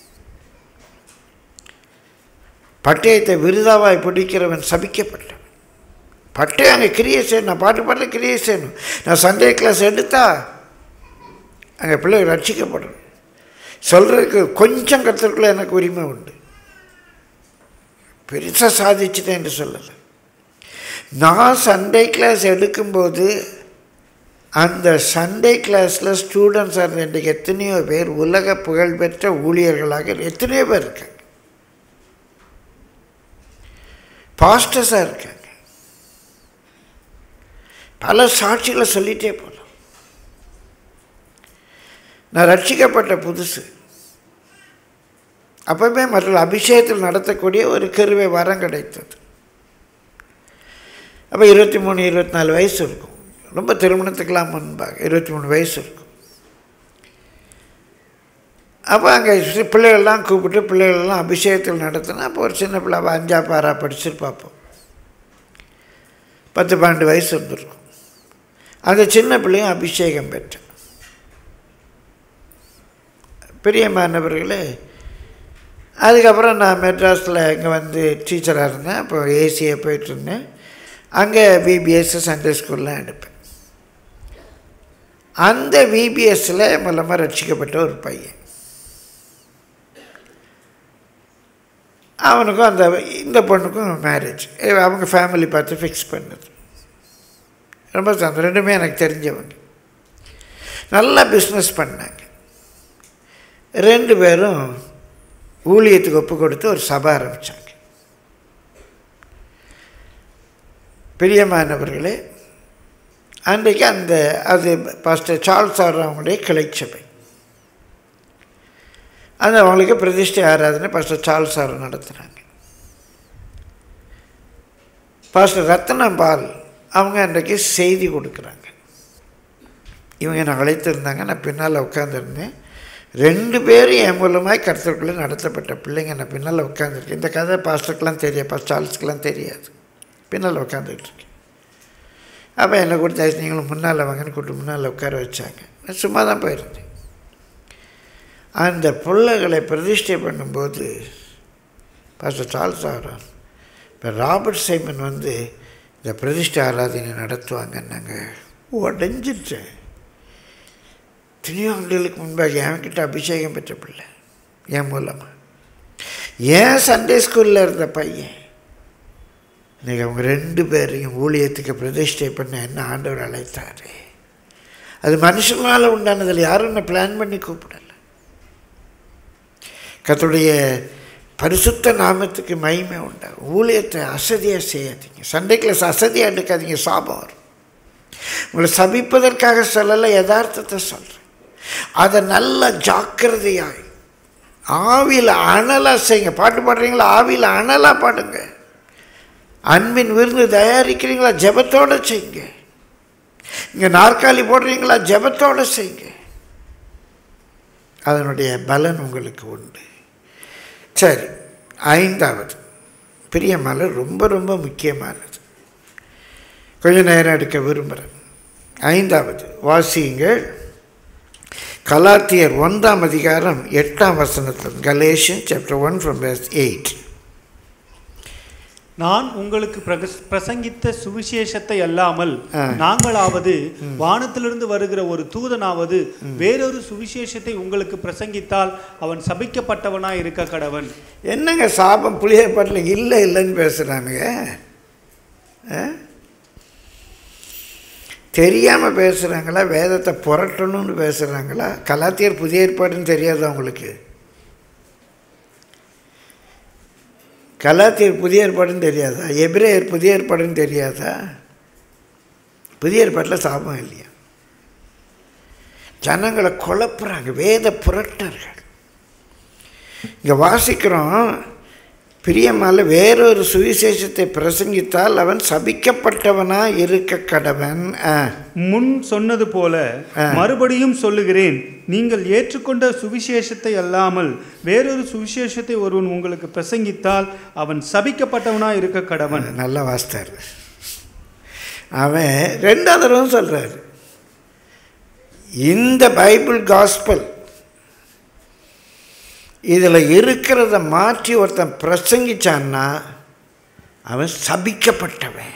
பட்டயத்தை விருதாவாய் பிடிக்கிறவன் சபிக்கப்பட்டவன் பட்டயம் அங்கே கிரியை செய்யணும் நான் பாட்டு பாட்டு கிரியை செய்யணும் நான் சண்டே கிளாஸ் எடுத்தா அங்கே பிள்ளைகள் ரட்சிக்கப்படணும் சொல்கிறதுக்கு கொஞ்சம் கற்றுக்குள்ள எனக்கு உரிமை உண்டு பெருசாக சாதிச்சுட்டேன் என்று சொல்லலை நான் சண்டே கிளாஸ் எடுக்கும்போது அந்த சண்டே கிளாஸில் ஸ்டூடெண்ட்ஸாக இருந்த இன்றைக்கு எத்தனையோ பேர் உலக புகழ்பெற்ற ஊழியர்களாக எத்தனையோ பேர் இருக்காங்க பாஸ்டர்ஸாக இருக்காங்க பல சாட்சிகளை சொல்லிகிட்டே போகலாம் நான் ரட்சிக்கப்பட்ட புதுசு அப்போவே மற்ற அபிஷேகத்தில் நடத்தக்கூடிய ஒரு கருவை வரம் கிடைத்தது அப்போ இருபத்தி மூணு இருபத்தி நாலு வயசு இருக்கும் ரொம்ப திருமணத்துக்கெல்லாம் முன்பாக இருபத்தி மூணு வயசு இருக்கும் அப்போ அங்கே பிள்ளைகள்லாம் கூப்பிட்டு பிள்ளைகளெல்லாம் அபிஷேகத்தில் நடத்தினா அப்போ ஒரு சின்ன பிள்ளை அவள் அஞ்சா பாரா படிச்சுட்டு பார்ப்போம் பத்து பன்னெண்டு வயசு இருந்திருக்கும் அந்த சின்ன பிள்ளையும் அபிஷேகம் பெற்றேன் பிரியமானவர்களே அதுக்கப்புறம் நான் மெட்ராஸில் இங்கே வந்து டீச்சராக இருந்தேன் அப்போ ஏசியை போயிட்டுருந்தேன் அங்கே விபிஎஸ் சண்டே ஸ்கூல்லாம் எடுப்பேன் அந்த விபிஎஸ்ஸில் மூலமாக ரட்சிக்கப்பட்ட ஒரு பையன் அவனுக்கும் அந்த இந்த பொண்ணுக்கும் மேரேஜ் அவங்க ஃபேமிலி பார்த்து ஃபிக்ஸ் பண்ணது ரொம்ப சந்தோஷம் ரெண்டுமே எனக்கு தெரிஞ்சவங்க நல்லா பிஸ்னஸ் பண்ணாங்க ரெண்டு பேரும் ஊழியத்துக்கு ஒப்பு கொடுத்து ஒரு சபை ஆரம்பித்தாங்க பிரியமானவர்களே அன்றைக்கு அந்த அது பாஸ்டர் சார்ல்ஸ் அவங்களுடைய கிளை சபை அது அவங்களுக்கு பிரதிஷ்டை ஆராதனை பாஸ்டர் சார்ல்ஸ் சார் நடத்துகிறாங்க பாஸ்டர் ரத்னம் பால் அவங்க அன்றைக்கு செய்தி கொடுக்குறாங்க இவங்க என்னை அழைத்திருந்தாங்க நான் பின்னால் உட்காந்துருந்தேன் ரெண்டு பேரும் என் மூலமாக கருத்துக்குள்ளே நடத்தப்பட்ட பிள்ளைங்க நான் பின்னால் உட்காந்துருக்கேன் இந்த கதை பாஸ்டருக்கெலாம் தெரியாது பாஸ்டர் சார்ல்ஸ்க்கெலாம் தெரியாது பின்னால் உட்காந்துட்டு இருக்கேன் அப்போ என்னை கொடுத்து நீங்களும் முன்னால் வாங்கன்னு கூப்பிட்டு முன்னால் உட்கார வச்சாங்க நான் சும்மா தான் போயிருந்தேன் அந்த பிள்ளைகளை பிரதிஷ்டை பண்ணும்போது பாஸ்டர் சார்ல்ஸ் ஆகிறான் இப்போ ராபர்ட் சைமன் வந்து இந்த பிரதிஷ்டை ஆராதனை நடத்துவாங்கன்னாங்க உடஞ்சிட்டேன் எத்தனையோ ஆண்டுகளுக்கு முன்பாக என்கிட்ட அபிஷேகம் பெற்ற பிள்ளை என் மூலமாக ஏன் சண்டே ஸ்கூலில் இருந்த பையன் இன்றைக்கி அவங்க ரெண்டு பேரையும் ஊழியத்துக்கு பிரதிஷ்டை பண்ண என்ன ஆண்டவர் அழைத்தார் அது மனுஷனால் உண்டானதில் யாரும் என்ன பிளான் பண்ணி கூப்பிடலை கத்துடைய பரிசுத்த நாமத்துக்கு மகிமை உண்டாகும் ஊழியத்தை அசதியாக செய்யாதீங்க சண்டே கிளாஸ் அசதியாக எடுக்காதீங்க சாபம் வரும் உங்களை சபிப்பதற்காக சொல்லலை யதார்த்தத்தை சொல்கிறேன் அதை நல்ல ஜாக்கிரதையாய் ஆவியில் அனலாக செய்யுங்க பாட்டு பாடுறீங்களா ஆவியில் அனலாக பாடுங்க அன்பின் விருந்து தயாரிக்கிறீங்களா ஜெபத்தோடு செய்யுங்க இங்கே நாற்காலி போடுறீங்களா ஜெபத்தோடு செய்யுங்க அதனுடைய பலன் உங்களுக்கு உண்டு சரி ஐந்தாவது பிரியமலை ரொம்ப ரொம்ப முக்கியமானது கொஞ்ச நேரம் எடுக்க விரும்புகிறேன் ஐந்தாவது வாசியுங்கள் கலாத்தியர் ஒன்றாம் அதிகாரம் எட்டாம் வசனத்தில் Galatians chapter one from verse eight நான் உங்களுக்கு பிரகஸ்- பிரசங்கித்த சுவிசேஷத்தை அல்லாமல் ஆ. நாங்களாவது வானத்திலிருந்து வருகிற ஒரு தூதனாவது வேறொரு சுவிசேஷத்தை உங்களுக்கு பிரசங்கித்தால் அவன் சபிக்கப்பட்டவனாய் இருக்க கடவன் என்னங்க சாபம் புளியப்பாட்டில் இல்லை இல்லைன்னு பேசுகிறானுங்க தெரியாமல் பேசுகிறாங்களா வேதத்தை புரட்டணும்னு பேசுகிறாங்களா கலாத்தியர் புதிய ஏற்பாடுன்னு தெரியாதா உங்களுக்கு கலாத்தியர் புதிய ஏற்பாடுன்னு தெரியாதா எபிரேயர் புதிய ஏற்பாடுன்னு தெரியாதா புதிய ஏற்பாட்டில் சாபம் இல்லையா ஜனங்களை குழப்புறாங்க வேத புரட்டர்கள் இங்கே வாசிக்கிறோம் பிரியமால வேறொரு சுவிசேஷத்தை பிரசங்கித்தால் அவன் சபிக்கப்பட்டவனா இருக்க கடவன் ஆ. முன் சொன்னது போல மறுபடியும் சொல்லுகிறேன் நீங்கள் ஏற்றுக்கொண்ட சுவிசேஷத்தை அல்லாமல் வேறொரு சுவிசேஷத்தை ஒருவன் உங்களுக்கு பிரசங்கித்தால் அவன் சபிக்கப்பட்டவனாய் இருக்க கடவன் நல்லா வாசித்தார் அவன் ரெண்டாவது தடவை சொல்கிறாரு இந்த பைபிள் காஸ்பல் இதில் இருக்கிறத மாற்றி ஒருத்தன் பிரசங்கிச்சான்னா அவன் சபிக்கப்பட்டவன்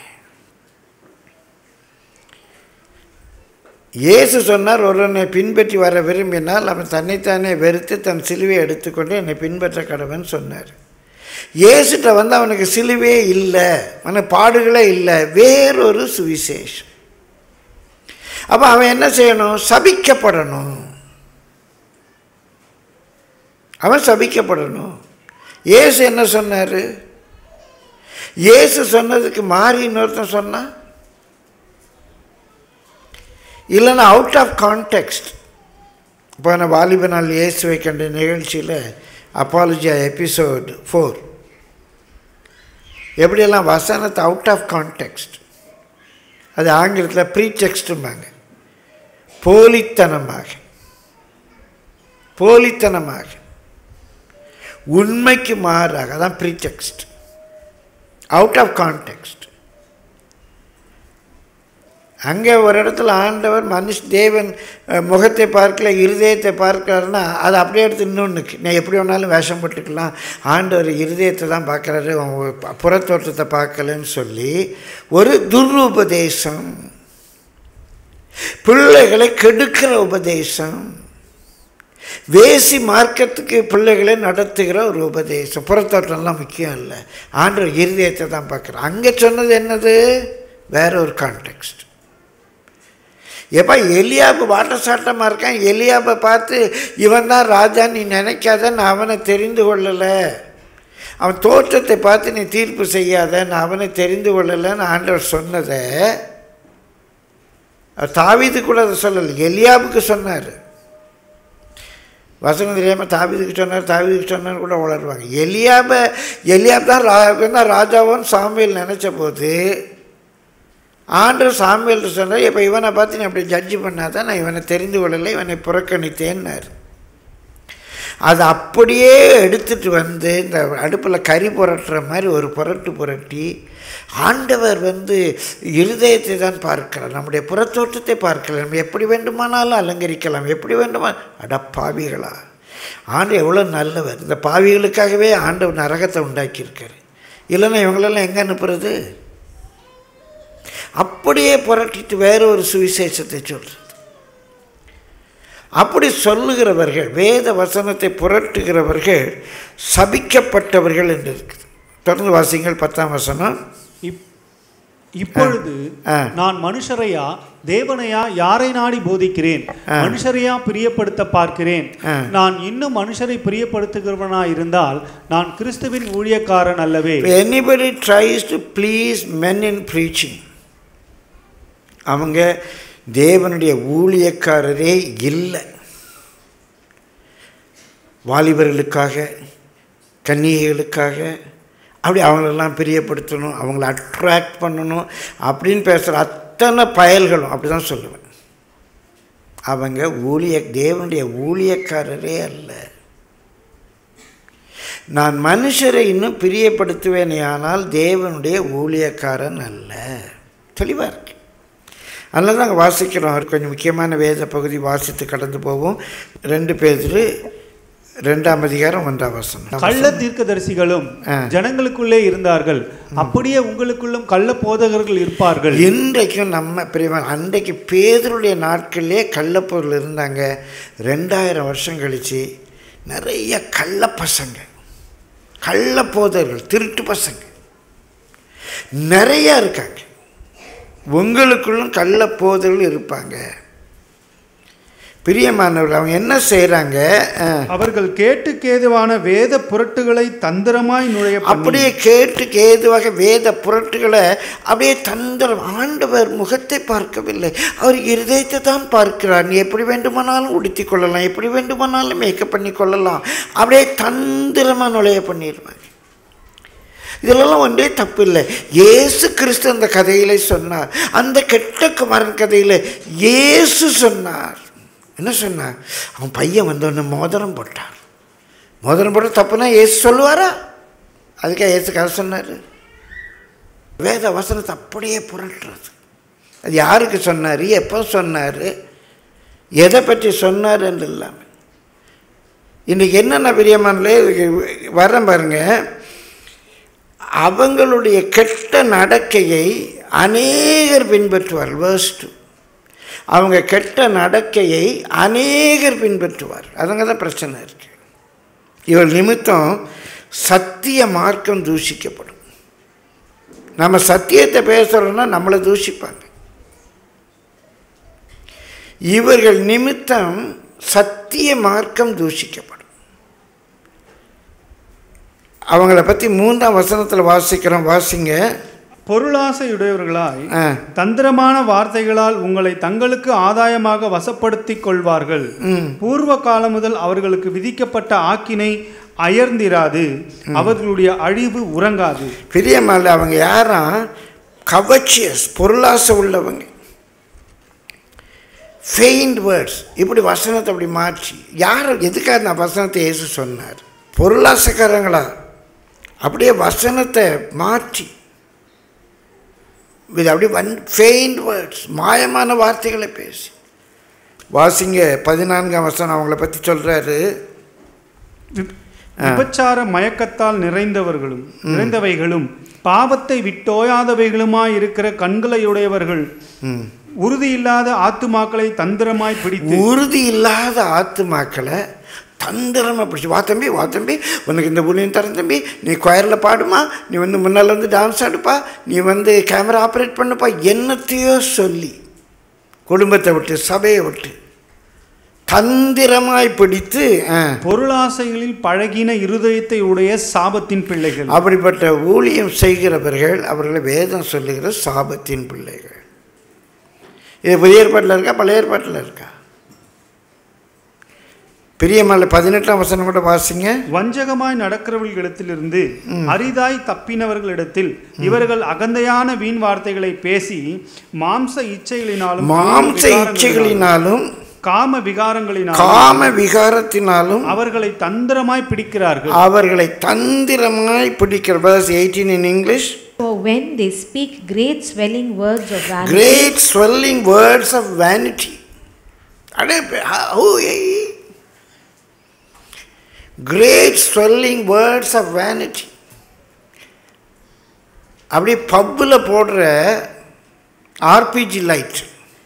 இயேசு சொன்னார் ஒருவனை பின்பற்றி வர விரும்பினால் அவன் தன்னைத்தானே வெறுத்து தன் சிலுவையை எடுத்துக்கொண்டு என்னை பின்பற்ற கடவன் சொன்னார் இயேசுட்ட வந்து அவனுக்கு சிலுவே இல்லை அவனுக்கு பாடுகளே இல்லை வேறொரு சுவிசேஷம் அப்போ அவன் என்ன செய்யணும் சபிக்கப்படணும் அவன் சபிக்கப்படணும் இயேசு என்ன சொன்னார் இயேசு சொன்னதுக்கு மாறி இன்னொருத்தன் சொன்னான் இல்லைன்னா அவுட் ஆஃப் கான்டெக்ஸ்ட் போன வாலிப நாள் இயேசுவை கண்ட நிகழ்ச்சியில் அப்பாலஜியா எபிசோட் ஃபோர் எப்படியெல்லாம் வசனத்தை அவுட் ஆஃப் கான்டெக்ஸ்ட் அது ஆங்கிலத்தில் ப்ரீடெக்ஸ்டும்பாங்க போலித்தனமாக போலித்தனமாக உண்மைக்கு மாறாக அதான் ப்ரீடெக்ஸ்ட் அவுட் ஆஃப் கான்டெக்ஸ்ட் அங்கே ஒரு இடத்துல ஆண்டவர் மனுஷ் தேவன் அஹ், முகத்தை பார்க்கல இருதயத்தை பார்க்கறாருன்னா அதை அப்படியே எடுத்து இன்னொன்றுக்கு நான் எப்படி வேணாலும் வேஷம் போட்டுக்கலாம் ஆண்டவர் இருதயத்தை தான் பார்க்குறாரு புறத்தோற்றத்தை பார்க்கலன்னு சொல்லி ஒரு துருபதேசம் பிள்ளைகளை கெடுக்கிற உபதேசம் வேசி மார்க்கத்துக்கு பிள்ளைகளை நடத்துகிற ஒரு உபதேசம் புறத்தோட்டம்லாம் முக்கியம் இல்லை ஆண்டவர் இருதயத்தை தான் பார்க்குறோம் அங்கே சொன்னது என்னது வேற ஒரு கான்டெக்ஸ்ட் எப்பா எலியாபு வாட்டசாட்டமாக இருக்கான் எலியாபை பார்த்து இவன் தான் ராஜா நீ நினைக்காத நான் அவனை தெரிந்து கொள்ளலை அவன் தோற்றத்தை பார்த்து நீ தீர்ப்பு செய்யாத நான் அவனை தெரிந்து கொள்ளலைன்னு ஆண்டவர் சொன்னதை அவர் தாவீது கூட அதை சொல்லலை எலியாபுக்கு சொன்னார் வசனம் தெரியாமல் தாவீதுக்கு சொன்னார் தாவீதுக்கு சொன்னார் கூட வளருவாங்க எலியாபை எலியாப் தான் ரா தான் ராஜாவும் சாமியல் நினச்ச போது ஆண்டவர் சாமியல் சொன்னார் இப்போ இவனை பார்த்து நீ அப்படி ஜட்ஜி பண்ணாதான் நான் இவனை தெரிந்து கொள்ளலை இவனை புறக்கணித்தேன்னார் அதை அப்படியே எடுத்துட்டு வந்து இந்த அடுப்பில் கறி புரட்டுற மாதிரி ஒரு புரட்டு புரட்டி ஆண்டவர் வந்து இருதயத்தை தான் பார்க்கிறார் நம்முடைய புறத்தோட்டத்தை பார்க்கலாம் நம்ம எப்படி வேண்டுமானாலும் அலங்கரிக்கலாம் எப்படி வேண்டுமா அட பாவிகளா ஆண்டு எவ்வளோ நல்லவர் இந்த பாவிகளுக்காகவே ஆண்டவர் நரகத்தை உண்டாக்கியிருக்காரு இல்லைன்னா இவங்களெல்லாம் எங்கே அனுப்புறது அப்படியே புரட்டிட்டு வேற ஒரு சுவிசேஷத்தை சொல்கிறது அப்படி சொல்லுகிறவர்கள் வேத வசனத்தை புரட்டுகிறவர்கள் சபிக்கப்பட்டவர்கள் என்று இருக்குது தொடர்ந்து வாசிங்கள் பத்தாம் வசனம் இப்- இப்பொழுது ஆ. நான் மனுஷரையா தேவனையா யாரை நாடி போதிக்கிறேன் மனுஷரையா பிரியப்படுத்த பார்க்கிறேன் ஆ. நான் இன்னும் மனுஷரை பிரியப்படுத்துகிறவனா இருந்தால் நான் கிறிஸ்துவின் ஊழியக்காரன் அல்லவே anybody tries to please men in preaching அவங்க தேவனுடைய ஊழியக்காரரே இல்லை வாலிபர்களுக்காக கன்னிகைகளுக்காக அப்படி அவங்களெல்லாம் பிரியப்படுத்தணும் அவங்கள அட்ராக்ட் பண்ணணும் அப்படின்னு பேசுகிற அத்தனை பயல்களும் அப்படி தான் சொல்லுவேன் அவங்க ஊழிய தேவனுடைய ஊழியக்காரரே அல்ல நான் மனுஷரை இன்னும் பிரியப்படுத்துவேனே ஆனால் தேவனுடைய ஊழியக்காரன் அல்ல தெளிவாக இருக்கு அதனால தான் அங்கே வாசிக்கிறோம் அவர் கொஞ்சம் முக்கியமான வேத பகுதி வாசித்து கடந்து போவோம் ரெண்டு பேர் ரெண்டாம் அதிகாரம் ஒன்றாம் வசனம் கள்ள தீர்க்கதரிசிகளும் ஆ. ஜனங்களுக்குள்ளே இருந்தார்கள் அப்படியே உங்களுக்குள்ளும் கள்ள போதகர்கள் இருப்பார்கள் இன்றைக்கும் நம்ம பிரியமான அன்றைக்கு பேதருடைய நாட்களிலே கள்ளப்பொருள் இருந்தாங்க ரெண்டாயிரம் வருஷம் கழித்து நிறைய கள்ள பசங்க கள்ள போதர்கள் திருட்டு பசங்க நிறைய இருக்காங்க உங்களுக்குள்ளும் கள்ள போதர்கள் இருப்பாங்க பிரியமானவர்கள் அவங்க என்ன செய்கிறாங்க அவர்கள் கேட்டுக்கேதுவான வேத புரட்டுகளை தந்திரமாய் நுழைய பண்ணி, அப்படியே கேட்டு கேதுவாக வேத புரட்டுகளை அப்படியே தந்திரம் ஆண்டவர் முகத்தை பார்க்கவில்லை அவர் இருதயத்தை தான் பார்க்கிறார் நீ எப்படி வேண்டுமானாலும் உடுத்தி கொள்ளலாம் எப்படி வேண்டுமானாலும் மேக்கப் பண்ணி கொள்ளலாம் அப்படியே தந்திரமாக நுழைய பண்ணிடுவாங்க இதிலெல்லாம் ஒன்றே தப்பு இல்லை இயேசு கிறிஸ்து அந்த கதையிலே சொன்னார் அந்த கெட்ட குமாரன் கதையில் இயேசு சொன்னார் என்ன சொன்னார் அவன் பையன் வந்தோடனே மோதிரம் போட்டான் மோதிரம் போட்ட தப்புனா இயேசு சொல்லுவாரா அதுக்காக இயேசு கதை சொன்னார் வேத வசனத்தை அப்படியே புரட்டுறது அது யாருக்கு சொன்னார் எப்போ சொன்னார் எதை பற்றி சொன்னார் என்று இல்லாமல் இன்றைக்கி என்னென்ன பிரியமானலே வரேன் பாருங்க அவங்களுடைய கெட்ட நடக்கையை அநேகர் பின்பற்றுவார்கள் வேர்ஸ்ட் அவங்க கெட்ட நடக்கையை அநேகர் பின்பற்றுவார் அதுங்க தான் பிரச்சனை இருக்கு இவள் நிமித்தம் சத்திய மார்க்கம் தூஷிக்கப்படும் நம்ம சத்தியத்தை பேசுகிறோன்னா நம்மளை தூஷிப்பாங்க இவர்கள் நிமித்தம் சத்திய மார்க்கம் தூஷிக்கப்படும் அவங்கள பற்றி மூன்றாம் வசனத்தில் வாசிக்கிறோம் வாசிங்க பொருளாசையுடையவர்களாய் ஆ தந்திரமான வார்த்தைகளால் உங்களை தங்களுக்கு ஆதாயமாக வசப்படுத்திக் கொள்வார்கள் ம் பூர்வ காலம் முதல் அவர்களுக்கு விதிக்கப்பட்ட ஆக்கினை அயர்ந்திராது அவர்களுடைய அழிவு உறங்காது பிரியமால அவங்க யாரா கவச்சியஸ் பொருளாசை உள்ளவங்க ஃபெயிண்ட் வேர்ட்ஸ் இப்படி வசனத்தை அப்படி மாற்றி யார் எதுக்காக நான் வசனத்தை இயேசு சொன்னார் பொருளாசைக்காரங்களா அப்படியே வசனத்தை மாற்றி இது அப்படியே வன் ஃபெயிண்ட் வேர்ட்ஸ் மாயமான வார்த்தைகளை பேசி வாசிங்க பதினான்காம் வசனம் அவங்கள பற்றி சொல்கிறாரு விபச்சார மயக்கத்தால் நிறைந்தவர்களும் நிறைந்தவைகளும் பாவத்தை விட்டோயாதவைகளுமாய் இருக்கிற கண்களையுடையவர்கள் ம் உறுதி இல்லாத ஆத்துமாக்களை தந்திரமாய் பிடித்து உறுதி இல்லாத ஆத்துமாக்களை தந்திரமாக பிடிச்சி வா தம்பி வா தம்பி உனக்கு இந்த புண்ணியம் தரேன் தம்பி நீ கொயரில் பாடுமா நீ வந்து முன்னால் வந்து டான்ஸ் ஆடுப்பா நீ வந்து கேமரா ஆப்ரேட் பண்ணுப்பா என்னத்தையோ சொல்லி குடும்பத்தை விட்டு சபையை விட்டு தந்திரமாய் பிடித்து ஆ, பொருளாசைகளில் பழகின இருதயத்தை உடைய சாபத்தின் பிள்ளைகள் அப்படிப்பட்ட ஊழியம் செய்கிறவர்கள் அவர்களை வேதம் சொல்லுகிற சாபத்தின் பிள்ளைகள் இது புதிய ஏற்பாட்டில் இருக்கா பழைய ஏற்பாட்டில் இருக்கா பிரியமல்ல பதினெட்டாம் வசனம் கூட வாசிங்க வஞ்சகமாய் நடக்கிறவர்களிடத்திலிருந்து அரிதாய் தப்பினவர்களிடத்தில் இவர்கள் அகந்தையான வீண் வார்த்தைகளை பேசி மாம்ச இச்சைகளினாலும் மாம்ச இச்சைகளினாலும் காம விகாரங்களினாலும் காம விகாரத்தினாலும் அவர்களை தந்திரமாய் பிடிக்கிறார்கள் அவர்களை தந்திரமாய் பிடிக்கிற verse 18 in English For when they speak great swelling words of vanity, great swelling words of vanity அடே பே- how great swelling words of vanity அப்படி பப்பில் போடுற ஆர்பிஜி லைட்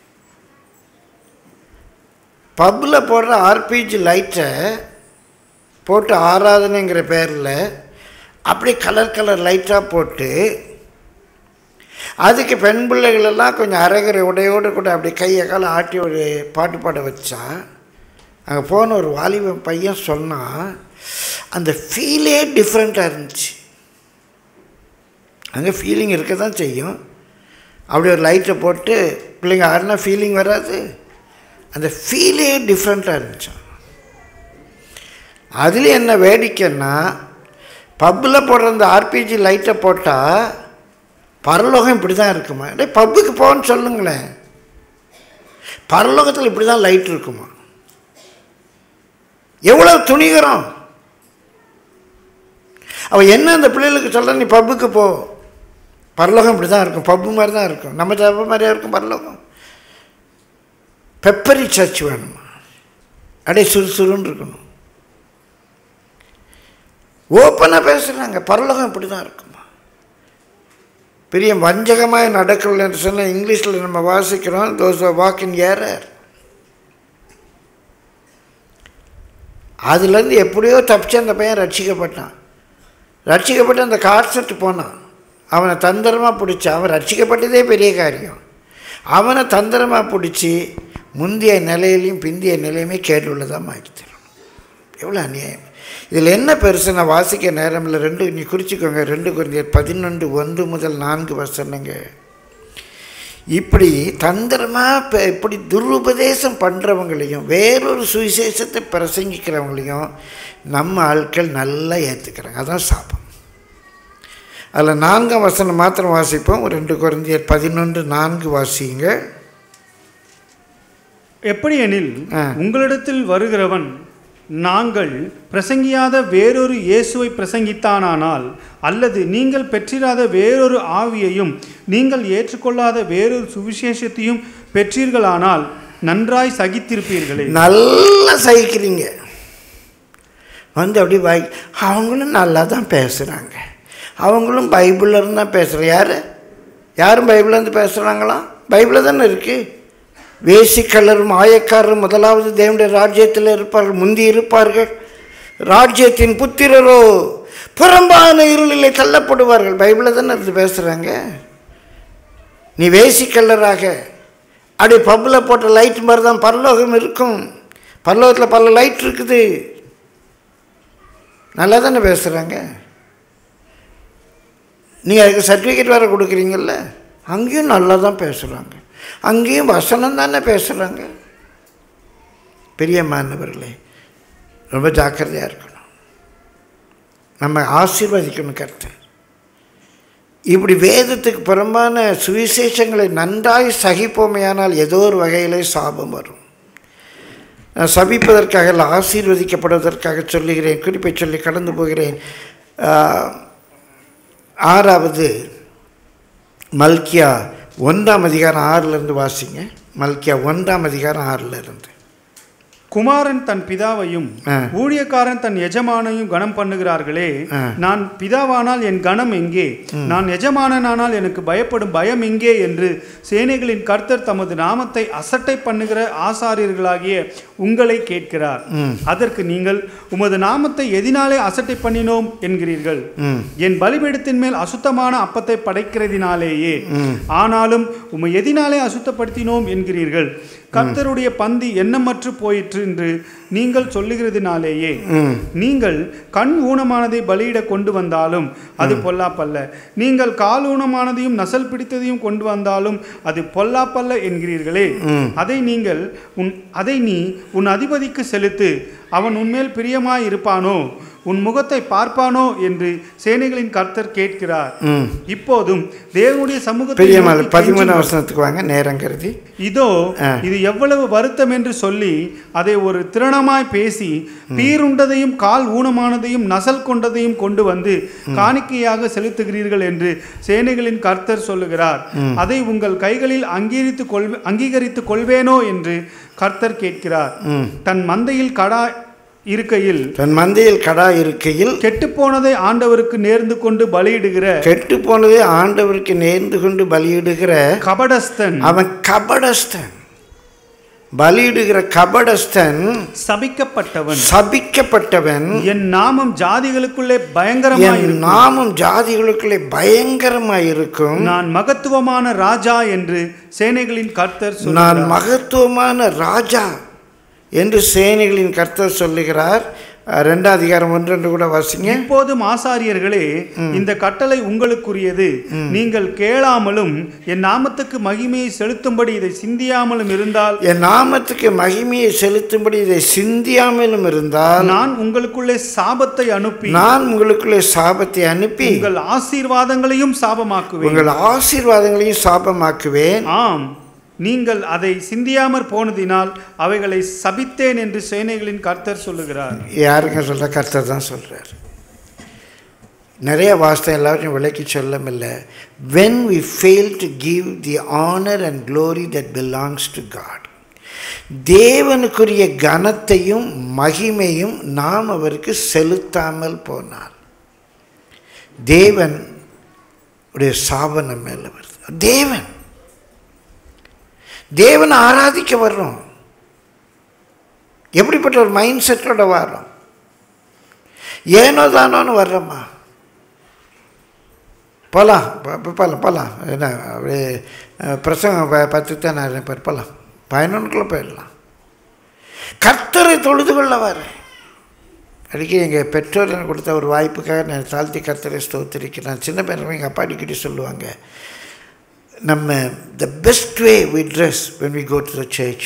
பப்பில் போடுற ஆர்பிஜி லைட்டை போட்டு ஆராதனைங்கிற பேரில் அப்படி கலர் கலர் லைட்டாக போட்டு அதுக்கு பெண் பிள்ளைகள் எல்லாம் கொஞ்சம் அரைகிற உடையோடு கூட அப்படி கையை காலை ஆட்டி ஒரு பாட்டு பாட வச்சா அங்கே போன ஒரு வாலிபன் பையன் சொன்னான் அந்த ஃபீலே டிஃப்ரெண்ட்டாக இருந்துச்சு அங்கே ஃபீலிங் இருக்க தான் செய்யும் அப்படி ஒரு லைட்டை போட்டு பிள்ளைங்க ஆடினா ஃபீலிங் வராது அந்த ஃபீலே டிஃப்ரெண்ட்டாக இருந்துச்சு அதுலேயும் என்ன வேடிக்கைன்னா பப்பில் போடுற அந்த ஆர்பிஜி லைட்டை போட்டால் பரலோகம் இப்படி தான் இருக்குமா டேய் பப்புக்கு போன்னு சொல்லுங்களேன் பரலோகத்தில் இப்படி தான் லைட் இருக்குமா எவ்வளோ துணிகரம் அவன் என்ன அந்த பிள்ளைகளுக்கு சொல்கிற நீ பப்புக்கு போ பரலோகம் இப்படி தான் இருக்கும் பப்பு மாதிரி தான் இருக்கும் நம்ம ஜப மாதிரியா இருக்கும் பரலோகம் பெப்பரி சர்ச் வேணுமா அப்படியே சுறுசுறுன்னு இருக்கணும் ஓப்பனாக பேசுகிறாங்க பரலோகம் இப்படி தான் இருக்குமா பெரிய வஞ்சகமாக நடக்கல என்று சொன்னால் இங்கிலீஷில் நம்ம வாசிக்கிறோம் தோஸ் வாக் இன் ஏரர் அதுலேருந்து எப்படியோ தப்பிச்சு அந்த பையன் ரட்சிக்கப்பட்டான் ரட்சிக்கப்பட்டு அந்த கார்செட்டு போனான் அவனை தந்திரமாக பிடிச்சி அவன் ரட்சிக்கப்பட்டதே பெரிய காரியம் அவனை தந்திரமாக பிடிச்சி முந்தைய நிலையிலையும் பிந்திய நிலையுமே கேட்டுள்ளதாக மாற்றித்தரும் எவ்வளோ அநியாயம் இதில் என்ன பெருசு நான் வாசிக்க நேரம் இல்லை ரெண்டு நீ குறிச்சிக்கோங்க ரெண்டு குழந்தையர் பதினொன்று ஒன்று முதல் நான்கு வசனங்க இப்படி தந்திரமாக இப்போ இப்படி துருபதேசம் பண்ணுறவங்களையும் வேறொரு சுவிசேஷத்தை பிரசங்கிக்கிறவங்களையும் நம்ம ஆட்கள் நல்லா ஏற்றுக்கிறாங்க அதான் சாபம் அதில் நான்காம் வசனம் மாத்திரம் வாசிப்போம் ஒரு ரெண்டு குழந்தையர் பதினொன்று நான்கு வாசிங்க எப்படி எனில் ஆ. உங்களிடத்தில் வருகிறவன் நாங்கள் பிரசங்கியாத வேறொரு இயேசுவை பிரசங்கித்தானானால் அல்லது நீங்கள் பெற்றிராத வேறொரு ஆவியையும் நீங்கள் ஏற்றுக்கொள்ளாத வேறொரு சுவிசேஷத்தையும் பெற்றீர்களானால் நன்றாய் சகித்திருப்பீர்களே நல்லா சகிக்கிறீங்க வந்து அப்படி வாய் அவங்களும் நல்லா தான் பேசுகிறாங்க அவங்களும் பைபிளில் இருந்து தான் பேசுகிறேன் யார் யாரும் பைபிள்ல இருந்து பேசுகிறாங்களாம் பைபிளில் தானே இருக்குது வேசிக்கல்லரும் ஆயக்காரரும் முதலாவது தேவனுடைய ராஜ்யத்தில் இருப்பார்கள் முந்தி இருப்பார்கள் ராஜ்யத்தின் புத்திரரோ புறம்பான இருளிலே தள்ளப்படுவார்கள் பைபிளில் தானே இருந்து பேசுகிறாங்க நீ வேசிக்கல்லராக அப்படி பப்பில் போட்ட லைட் மாதிரி தான் பரலோகம் இருக்கும் பரலோகத்தில் பல லைட் இருக்குது நல்லா தானே பேசுகிறாங்க நீங்கள் அதுக்கு சர்டிஃபிகேட் வேறு கொடுக்குறீங்கல்ல அங்கேயும் நல்லா தான் பேசுகிறாங்க அங்கேயும் வசனம் தானே பேசுகிறாங்க பெரிய மாணவர்களே ரொம்ப ஜாக்கிரதையாக இருக்கணும் நம்ம ஆசீர்வதிக்கணும் கருத்து இப்படி வேதத்துக்கு புறம்பான சுவிசேஷங்களை நன்றாய் சகிப்போமையானால் ஏதோ ஒரு வகையிலே சாபம் வரும் நான் சபிப்பதற்காக இல்லை ஆசீர்வதிக்கப்படுவதற்காக சொல்லுகிறேன் குறிப்பை சொல்லி கடந்து போகிறேன் ஆஹ், ஆறாவது மல்கியா ஒன்றாம் அதிகாரம் ஆறிலிருந்து வாசிங்க மல்கியா ஒன்றாம் அதிகாரம் ஆறில் இருந்து குமாரன் தன் பிதாவையும் ஆ. ஊழியக்காரன் தன் எஜமானையும் கனம் பண்ணுகிறார்களே ஆ. நான் பிதாவானால் என் கனம் எங்கே நான் எஜமானனானால் எனக்கு பயப்படும் பயம் எங்கே என்று சேனைகளின் கர்த்தர் தமது நாமத்தை அசட்டை பண்ணுகிற ஆசாரியர்களாகிய உங்களை கேட்கிறார் அதற்கு நீங்கள் உமது நாமத்தை எதினாலே அசட்டை பண்ணினோம் என்கிறீர்கள் ம் என் பலிபீடத்தின் மேல் அசுத்தமான அப்பத்தை படைக்கிறதினாலேயே ஆனாலும் உம்மை எதினாலே அசுத்தப்படுத்தினோம் என்கிறீர்கள் கர்த்தருடைய பந்தி எண்ணமற்று போயிற்று என்று நீங்கள் சொல்லுகிறதினாலேயே ம் நீங்கள் கண் ஊனமானதை பலியிட கொண்டு வந்தாலும் அது பொல்லாப்பல்ல நீங்கள் கால் ஊனமானதையும் நசல் பிடித்ததையும் கொண்டு வந்தாலும் அது பொல்லாப்பல்ல என்கிறீர்களே அதை நீங்கள் உன் அதை நீ உன் அதிபதிக்கு செலுத்து அவன் உன்மேல் பிரியமாய் இருப்பானோ உன் முகத்தை பார்ப்பானோ என்று சேனைகளின் கர்த்தர் கேட்கிறார் ம் இப்போதும் தேவனுடைய சமூகத்தை பெரியம்மாள் நோக்கி பதிமூணு கெஞ்சுங்கள். வசனத்துக்கு வாங்க நேரம் கருதி இதோ ஆ. இது எவ்வளவு வருத்தம் என்று சொல்லி அதை ஒரு திறனமாய் பேசி பீருண்டதையும் கால் ஊனமானதையும் நசல் கொண்டதையும் கொண்டு வந்து காணிக்கையாக செலுத்துகிறீர்கள் என்று சேனைகளின் கர்த்தர் சொல்லுகிறார் அதை உங்கள் கைகளில் அங்கீகரித்து கொள் அங்கீகரித்து கொள்வேனோ என்று கர்த்தர் கேட்கிறார் தன் மந்தையில் கடா இருக்கையில் தன் மந்தையில் கடா இருக்கையில் கெட்டுப்போனதை ஆண்டவருக்கு நேர்ந்து கொண்டு பலியிடுகிற கெட்டு போனதை ஆண்டவருக்கு நேர்ந்து கொண்டு பலியிடுகிற கபடஸ்தன் அவன் கபடஸ்தன் பலியிடுகிற கபடஸ்தன் சபிக்கப்பட்டவன் சபிக்கப்பட்டவன் என் நாமம் ஜாதிகளுக்குள்ளே பயங்கரமாய் என் நாமும் ஜாதிகளுக்குள்ளே பயங்கரமாய் இருக்கும் நான் மகத்துவமான ராஜா என்று சேனைகளின் கர்த்தர் நான் சொல்கிறார் மகத்துவமான ராஜா என்று சேனைகளின் கர்த்தர் சொல்லுகிறார் அஹ், ரெண்டாம் அதிகாரம் ஒன்று ரெண்டு கூட வாசிங்க இப்போதும் ஆசாரியர்களே இந்த கட்டளை உங்களுக்குரியது நீங்கள் கேளாமலும் என் நாமத்துக்கு மகிமையை செலுத்தும்படி இதை சிந்தியாமலும் இருந்தால் என் நாமத்துக்கு மகிமையை செலுத்தும்படி இதை சிந்தியாமலும் இருந்தால் நான் உங்களுக்குள்ளே சாபத்தை அனுப்பி நான் உங்களுக்குள்ளே சாபத்தை அனுப்பி உங்கள் ஆசீர்வாதங்களையும் சாபமாக்குவேன் உங்கள் ஆசீர்வாதங்களையும் சாபமாக்குவேன் ஆம் நீங்கள் அதை சிந்தியாமற் போனதினால் அவைகளை சபித்தேன் என்று சேனைகளின் கர்த்தர் சொல்லுகிறார் யாருங்க சொல்ற கர்த்தர் தான் சொல்றார் நிறைய வாஸ்தம் எல்லாத்தையும் விளக்கி சொல்லமில்லை when we fail to give the honor and glory that belongs to God தேவனுக்குரிய கனத்தையும் மகிமையும் நாம் அவருக்கு செலுத்தாமல் போனால் தேவன் உடைய சாபனம் மேலே வருது தேவன் தேவனை ஆராதிக்க வர்றோம் எப்படிப்பட்ட ஒரு மைண்ட் செட்டோட வர்றோம் ஏனோ தானோன்னு வர்றோமா போகலாம் போகலாம் போகலாம் என்ன அப்படியே அஹ், பிரசங்கம் ப- பத்து தான் நான் பேர் போகலாம் பதினொன்றுக்குள்ளே போயிடலாம் கர்த்தரை தொழுது கொள்ள வரேன் அடிக்கடி எங்கள் பெற்றோர் எனக்கு கொடுத்த ஒரு வாய்ப்புக்காக நான் தாழ்த்தி கர்த்தரை ஸ்தோத்திரிக்கிறேன் சின்ன பையன் எங்கள் அப்பா அடிக்கடி சொல்லுவாங்க நம்ம the best way we dress when we go to the church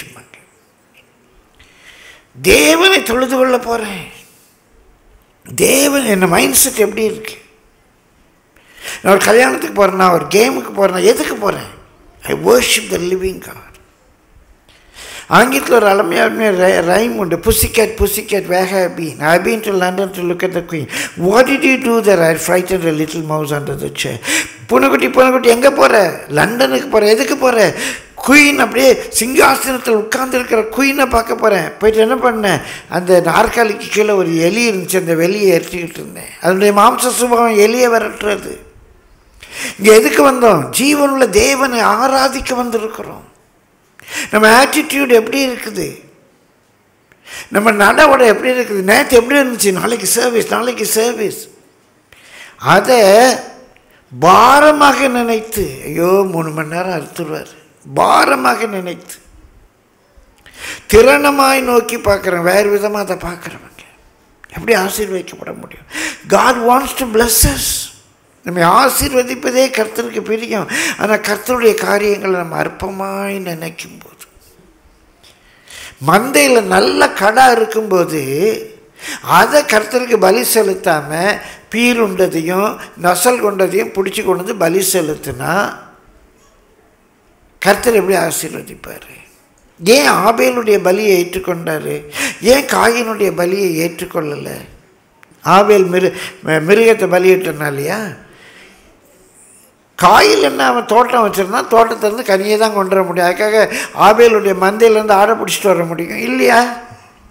தேவனை தொழுது கொள்ள போகிறேன் தேவன் என்ன மைண்ட் செட் எப்படி இருக்கு நான் ஒரு கல்யாணத்துக்கு போகிறேன்னா ஒரு கேமுக்கு போகிறேன்னா எதுக்கு போகிறேன் I worship the living God ஆங்கிலத்தில் ஒரு அழமையான ரைம் உண்டு pussycat pussycat where been I been to London to look at the queen what did you do there I frightened a little mouse under the chair பூனைக்குட்டி பூனைக்குட்டி எங்கே போகிற லண்டனுக்கு போகிற எதுக்கு போகிற குயின் அப்படியே சிங்காசனத்தில் உட்கார்ந்துருக்கிற குயினை பார்க்க போகிறேன் போயிட்டு என்ன பண்ணேன் அந்த நாற்காலிக்கு கீழே ஒரு எலி இருந்துச்சு அந்த வெளியை எரிச்சிக்கிட்டு இருந்தேன் அதனுடைய மாம்ச சுபாவம் எலியை விரட்டுறது இங்கே எதுக்கு வந்தோம் ஜீவனுள்ள தேவனை ஆராதிக்க வந்திருக்கிறோம் நம்ம ஆட்டிடியூட் எப்படி இருக்குது நம்ம நடவடை எப்படி இருக்குது நேற்று எப்படி இருந்துச்சு நாளைக்கு சர்வீஸ் நாளைக்கு சர்வீஸ் அதை பாரமாக நினைத்து ஐயோ மூணு மணி நேரம் அறுத்துருவார் பாரமாக நினைத்து திறனமாய் நோக்கி பார்க்குறேன் வேறு விதமாக அதை பார்க்குறவங்க எப்படி ஆசீர்வதிக்கப்பட முடியும் God wants to bless us நம்மை ஆசீர்வதிப்பதே கர்த்தருக்கு பிரியம் ஆனால் கர்த்தருடைய காரியங்களை நம்ம அற்பமாய் நினைக்கும் போது மந்தையில் நல்ல கடா இருக்கும்போது அதை கர்த்தருக்கு பலி செலுத்தாமல் பீருண்டதையும் நசல் கொண்டதையும் பிடிச்சி கொண்டு வந்து பலி செலுத்தினா கர்த்தர் எப்படி ஆசீர்வதிப்பார் ஏன் ஆபேலுடைய பலியை ஏற்றுக்கொண்டார் ஏன் காயினுடைய பலியை ஏற்றுக்கொள்ளலை ஆபேல் மிரு மிருகத்தை பலியிட்டனாலையா காயில் என்ன அவன் தோட்டம் வச்சுருந்தான் தோட்டத்திலேருந்து கனியை தான் கொண்டு வர முடியும் அதுக்காக ஆபேலுடைய மந்தையிலேருந்து ஆடை பிடிச்சிட்டு வர முடியும் இல்லையா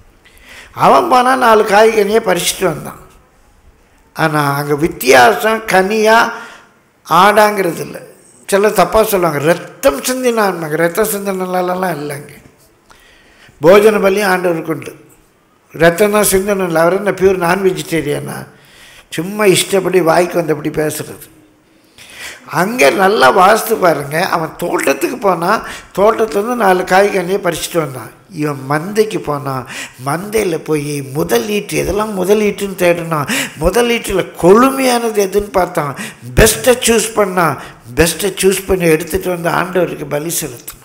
அவன் போனால் நாலு காய்கனியை பறிச்சுட்டு வந்தான் ஆனால் அங்கே வித்தியாசம் கனியாக ஆடாங்கிறது இல்லை சிலர் தப்பாக சொல்லுவாங்க ரத்தம் சிந்தினாங்க ரத்தம் சிந்தினாலலாம் இல்லைங்க போஜன பலியும் ஆண்டவருக்கு உண்டு ரத்தம் தான் சிந்தனம் இல்லை அவர் என்ன பியூர் நான் வெஜிடேரியனா சும்மா இஷ்டப்படி வாய்க்கு வந்தபடி பேசுறது அங்கே நல்லா வாஸ்து பாருங்க அவன் தோட்டத்துக்கு போனான் தோட்டத்துலேருந்து நாலு காய்கனியை பறிச்சுட்டு வந்தான் இவன் மந்தைக்கு போனான் மந்தையில் போய் முதலீட்டு எதெல்லாம் முதலீட்டுன்னு தேடினான் முதலீட்டில் கொழுமையானது எதுன்னு பார்த்தான் பெஸ்ட்டை சூஸ் பண்ணான் பெஸ்ட்டை சூஸ் பண்ணி எடுத்துகிட்டு வந்து ஆண்டவருக்கு பலி செலுத்தினான்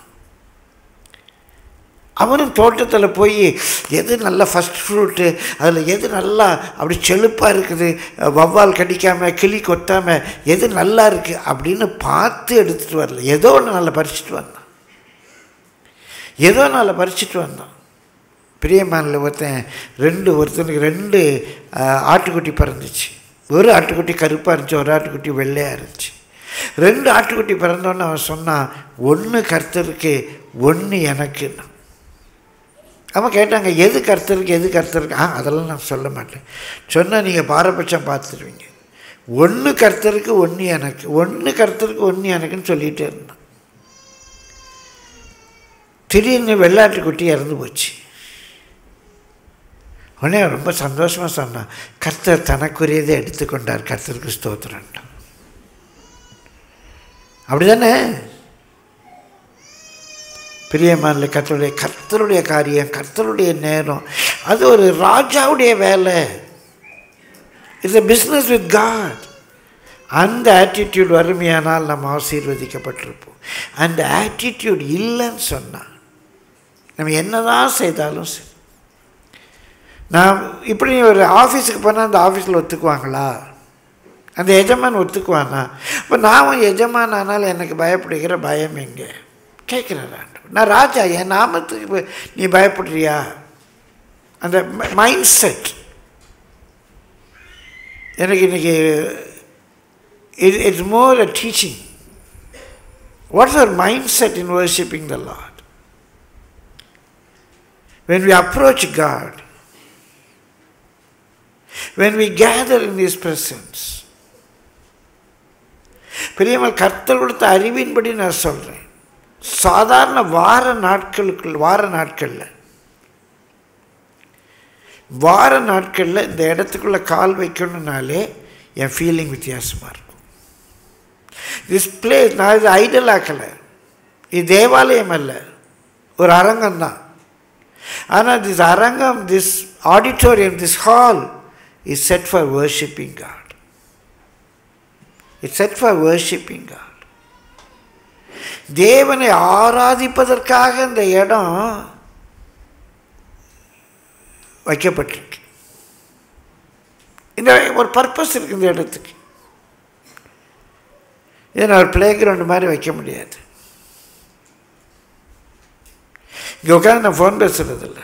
அவரும் தோட்டத்தில் போய் எது நல்ல ஃபஸ்ட் ஃப்ரூட்டு அதில் எது நல்லா அப்படி செழுப்பாக இருக்குது வவ்வால் கடிக்காமல் கிளி கொத்தாமல் எது நல்லா இருக்குது அப்படின்னு பார்த்து எடுத்துகிட்டு வரல ஏதோ ஒன்று நல்லா பறிச்சுட்டு வந்தான் ஏதோ நல்லா பறிச்சுட்டு வந்தான் பிரியமானில் ஒருத்தன் ரெண்டு ஒருத்தனுக்கு ரெண்டு அஹ், ஆட்டுக்குட்டி பிறந்துச்சு ஒரு ஆட்டுக்குட்டி கருப்பாக இருந்துச்சு ஒரு ஆட்டுக்குட்டி வெள்ளையாக இருந்துச்சு ரெண்டு ஆட்டுக்குட்டி பிறந்தோன்னு அவன் சொன்னான் ஒன்று கர்த்தருக்கு ஒன்று எனக்குன்னு அவன் கேட்டாங்க எது கர்த்தருக்கு எது கர்த்தருக்கு ஆ அதெல்லாம் நான் சொல்ல மாட்டேன் சொன்னால் நீங்கள் பாரபட்சம் பார்த்துருவீங்க ஒன்று கர்த்தருக்கு ஒன்று எனக்கு ஒன்று கர்த்தருக்கு ஒன்று எனக்குன்னு சொல்லிகிட்டே இருந்தான் திடீர்னு வெள்ளாட்டுக்குட்டி இறந்து போச்சு உடனே அவன் ரொம்ப சந்தோஷமாக சொன்னான் கர்த்தர் தனக்குரியதை எடுத்துக்கொண்டார் கர்த்தருக்கு ஸ்தோத்திரன்ட்டான் அப்படிதானே பிரியமான கர்த்தருடைய கர்த்தருடைய காரியம் கர்த்தருடைய நேரம் அது ஒரு ராஜாவுடைய வேலை it's a business with God அந்த ஆட்டிடியூட் வறுமையானால் நம்ம ஆசீர்வதிக்கப்பட்டிருப்போம் அந்த ஆட்டிடியூட் இல்லைன்னு சொன்னால் நம்ம என்னதான் செய்தாலும் சரி நான் இப்படி ஒரு ஆஃபீஸுக்கு போனால் அந்த ஆஃபீஸில் ஒத்துக்குவாங்களா அந்த எஜமான் ஒத்துக்குவானா இப்போ நான் எஜமான் ஆனால் எனக்கு பயப்படுகிற பயம் எங்கே கேட்குறேன் ஆண்டவர். நான் ராஜா என் நாமத்துக்கு இப்ப நீ பயப்படுறியா அந்த மைண்ட் செட் எனக்கு இன்னைக்கு it, it's more a teaching. What's our mindset in worshipping the Lord? When we approach God, when we gather in His presence, பெரியம்மல் கர்த்தர் கொடுத்த அறிவின்படி நான் சொல்கிறேன் சாதாரண வார நாட்களுக்குள் வார நாட்களில் வார நாட்களில் இந்த இடத்துக்குள்ளே கால் வைக்கணும்னாலே என் ஃபீலிங் வித்தியாசமாக இருக்கும் திஸ் பிளேஸ் நான் இது ஐடல் ஆக்கலை இது தேவாலயம் அல்ல ஒரு அரங்கம் தான் ஆனால் திஸ் அரங்கம் this auditorium this hall is set for worshipping God it's set for worshipping God தேவனை ஆராதிப்பதற்காக இந்த இடம் வைக்கப்பட்டிருக்கு இந்த ஒரு பர்பஸ் இருக்குது இந்த இடத்துக்கு இதை நான் ஒரு பிளே கிரவுண்டு மாதிரி வைக்க முடியாது இங்கே உட்காந்து நான் ஃபோன் பேசுறதில்ல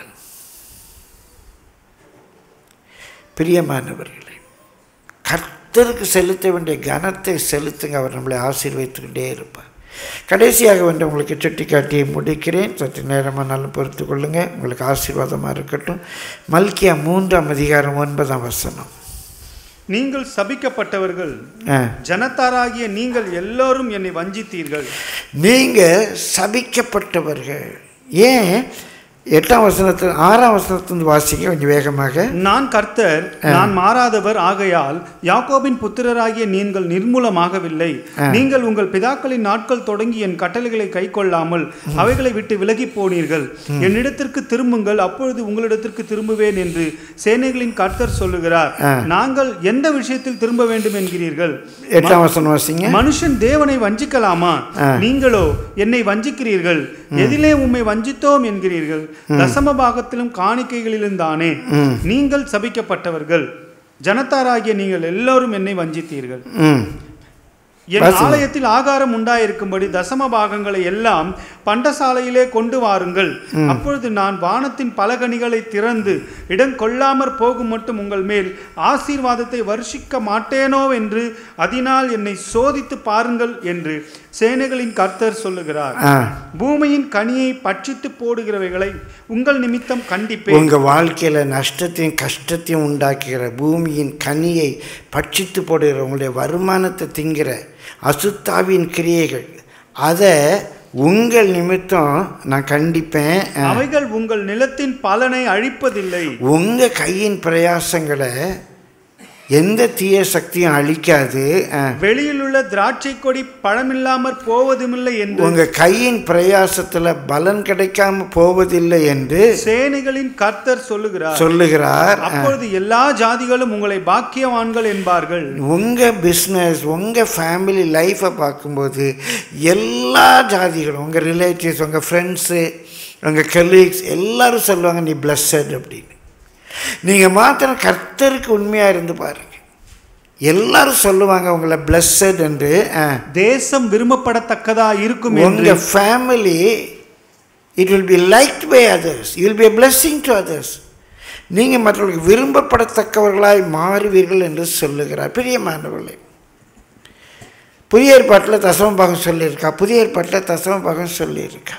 பிரியமானவர்களே கர்த்தருக்கு செலுத்த வேண்டிய கனத்தை செலுத்துங்க அவர் நம்மளை ஆசீர்வதித்துக்கிட்டே இருப்பார் கடைசியாக வந்து உங்களுக்கு சுட்டி காட்டி முடிக்கிறேன் சற்று நேரமானாலும் பொறுத்து கொள்ளுங்கள் உங்களுக்கு ஆசீர்வாதமாக இருக்கட்டும் மல்கியா மூன்றாம் அதிகாரம் ஒன்பதாம் வசனம் நீங்கள் சபிக்கப்பட்டவர்கள் ஆ ஜனத்தாராகிய நீங்கள் எல்லோரும் என்னை வஞ்சித்தீர்கள் நீங்கள் சபிக்கப்பட்டவர்கள் ஏன் எட்டாம் வசனத்து ஆறாம் வசனத்திலிருந்து வாசிக்க கொஞ்சம் வேகமாக நான் கர்த்தர் நான் மாறாதவர் ஆகையால் யாக்கோபின் புத்திரராகிய நீங்கள் நிர்மூலமாகவில்லை நீங்கள் உங்கள் பிதாக்களின் நாட்கள் தொடங்கி என் கட்டளைகளை கைக்கொள்ளாமல் அவைகளை விட்டு விலகி போனீர்கள் என்னிடத்திற்கு திரும்புங்கள் அப்பொழுது உங்களிடத்திற்கு திரும்புவேன் என்று சேனைகளின் கர்த்தர் சொல்லுகிறார் நாங்கள் எந்த விஷயத்தில் திரும்ப வேண்டும் என்கிறீர்கள் எட்டாம் வசனம் வாசிங்க மனுஷன் தேவனை வஞ்சிக்கலாமா நீங்களோ என்னை வஞ்சிக்கிறீர்கள் எதிலே உம்மை வஞ்சித்தோம் என்கிறீர்கள் தசம பாகத்திலும் காணிக்கைகளிலும் தானே நீங்கள் சபிக்கப்பட்டவர்கள் ஜனத்தாராகிய நீங்கள் எல்லோரும் என்னை வஞ்சித்தீர்கள் ம் என் வாசிங்க. ஆலயத்தில் ஆகாரம் உண்டாயிருக்கும்படி தசம பாகங்களை எல்லாம் பண்டசாலையிலே கொண்டு வாருங்கள் அப்பொழுது நான் வானத்தின் பலகணிகளை திறந்து இடம் கொள்ளாமற் போகும் மட்டும் உங்கள் மேல் ஆசீர்வாதத்தை வருஷிக்க மாட்டேனோ என்று அதனால் என்னை சோதித்து பாருங்கள் என்று சேனைகளின் கர்த்தர் சொல்லுகிறார் ஆ பூமியின் கனியை பட்சித்து போடுகிறவைகளை உங்கள் நிமித்தம் கண்டிப்பேன் உங்கள் வாழ்க்கையில் நஷ்டத்தையும் கஷ்டத்தையும் உண்டாக்குகிற பூமியின் கனியை பட்சித்து போடுகிற உங்களுடைய வருமானத்தை திங்கிற அசுத்தாவின் கிரியைகள் அதை உங்கள் நிமித்தம் நான் கண்டிப்பேன் அவைகள் உங்கள் நிலத்தின் பலனை அழிப்பதில்லை உங்கள் கையின் பிரயாசங்களை எந்த தீய சக்தியும் அழிக்காது ஆ. வெளியில் உள்ள திராட்சை கொடி பழமில்லாமற் போவதுமில்லை என்று உங்க கையின் பிரயாசத்துல பலன் கிடைக்காம போவதில்லை என்று சேனைகளின் கர்த்தர் சொல்லுகிறார் சொல்லுகிறார் அப்பொழுது எல்லா ஜாதிகளும் உங்களை பாக்கியவான்கள் என்பார்கள் உங்க பிஸ்னஸ் உங்க ஃபேமிலி லைஃப்பை பார்க்கும்போது எல்லா ஜாதிகளும் உங்க ரிலேட்டிவ்ஸ் உங்க ஃப்ரெண்ட்ஸு உங்க கலீக்ஸ் எல்லாரும் சொல்லுவாங்க நீ பிளஸ்ஸட் அப்படின்னு நீங்க மாத்திரம் கர்த்தருக்கு உண்மையா இருந்து பாருங்க எல்லாரும் சொல்லுவாங்க உங்களை பிளஸ்ஸட் என்று ஆ. தேசம் விரும்பப்படத்தக்கதா இருக்கும் என்று உங்க family it will be like by others you will be blessing to others நீங்கள் மற்றவர்களுக்கு விரும்பப்படத்தக்கவர்களாய் மாறுவீர்கள் என்று சொல்லுகிறார் பிரியமானவர்களே புதிய ஏற்பாட்டில் தசம பாகம் சொல்லியிருக்கா புதிய ஏற்பாட்டில் தசம பாகம் சொல்லியிருக்கா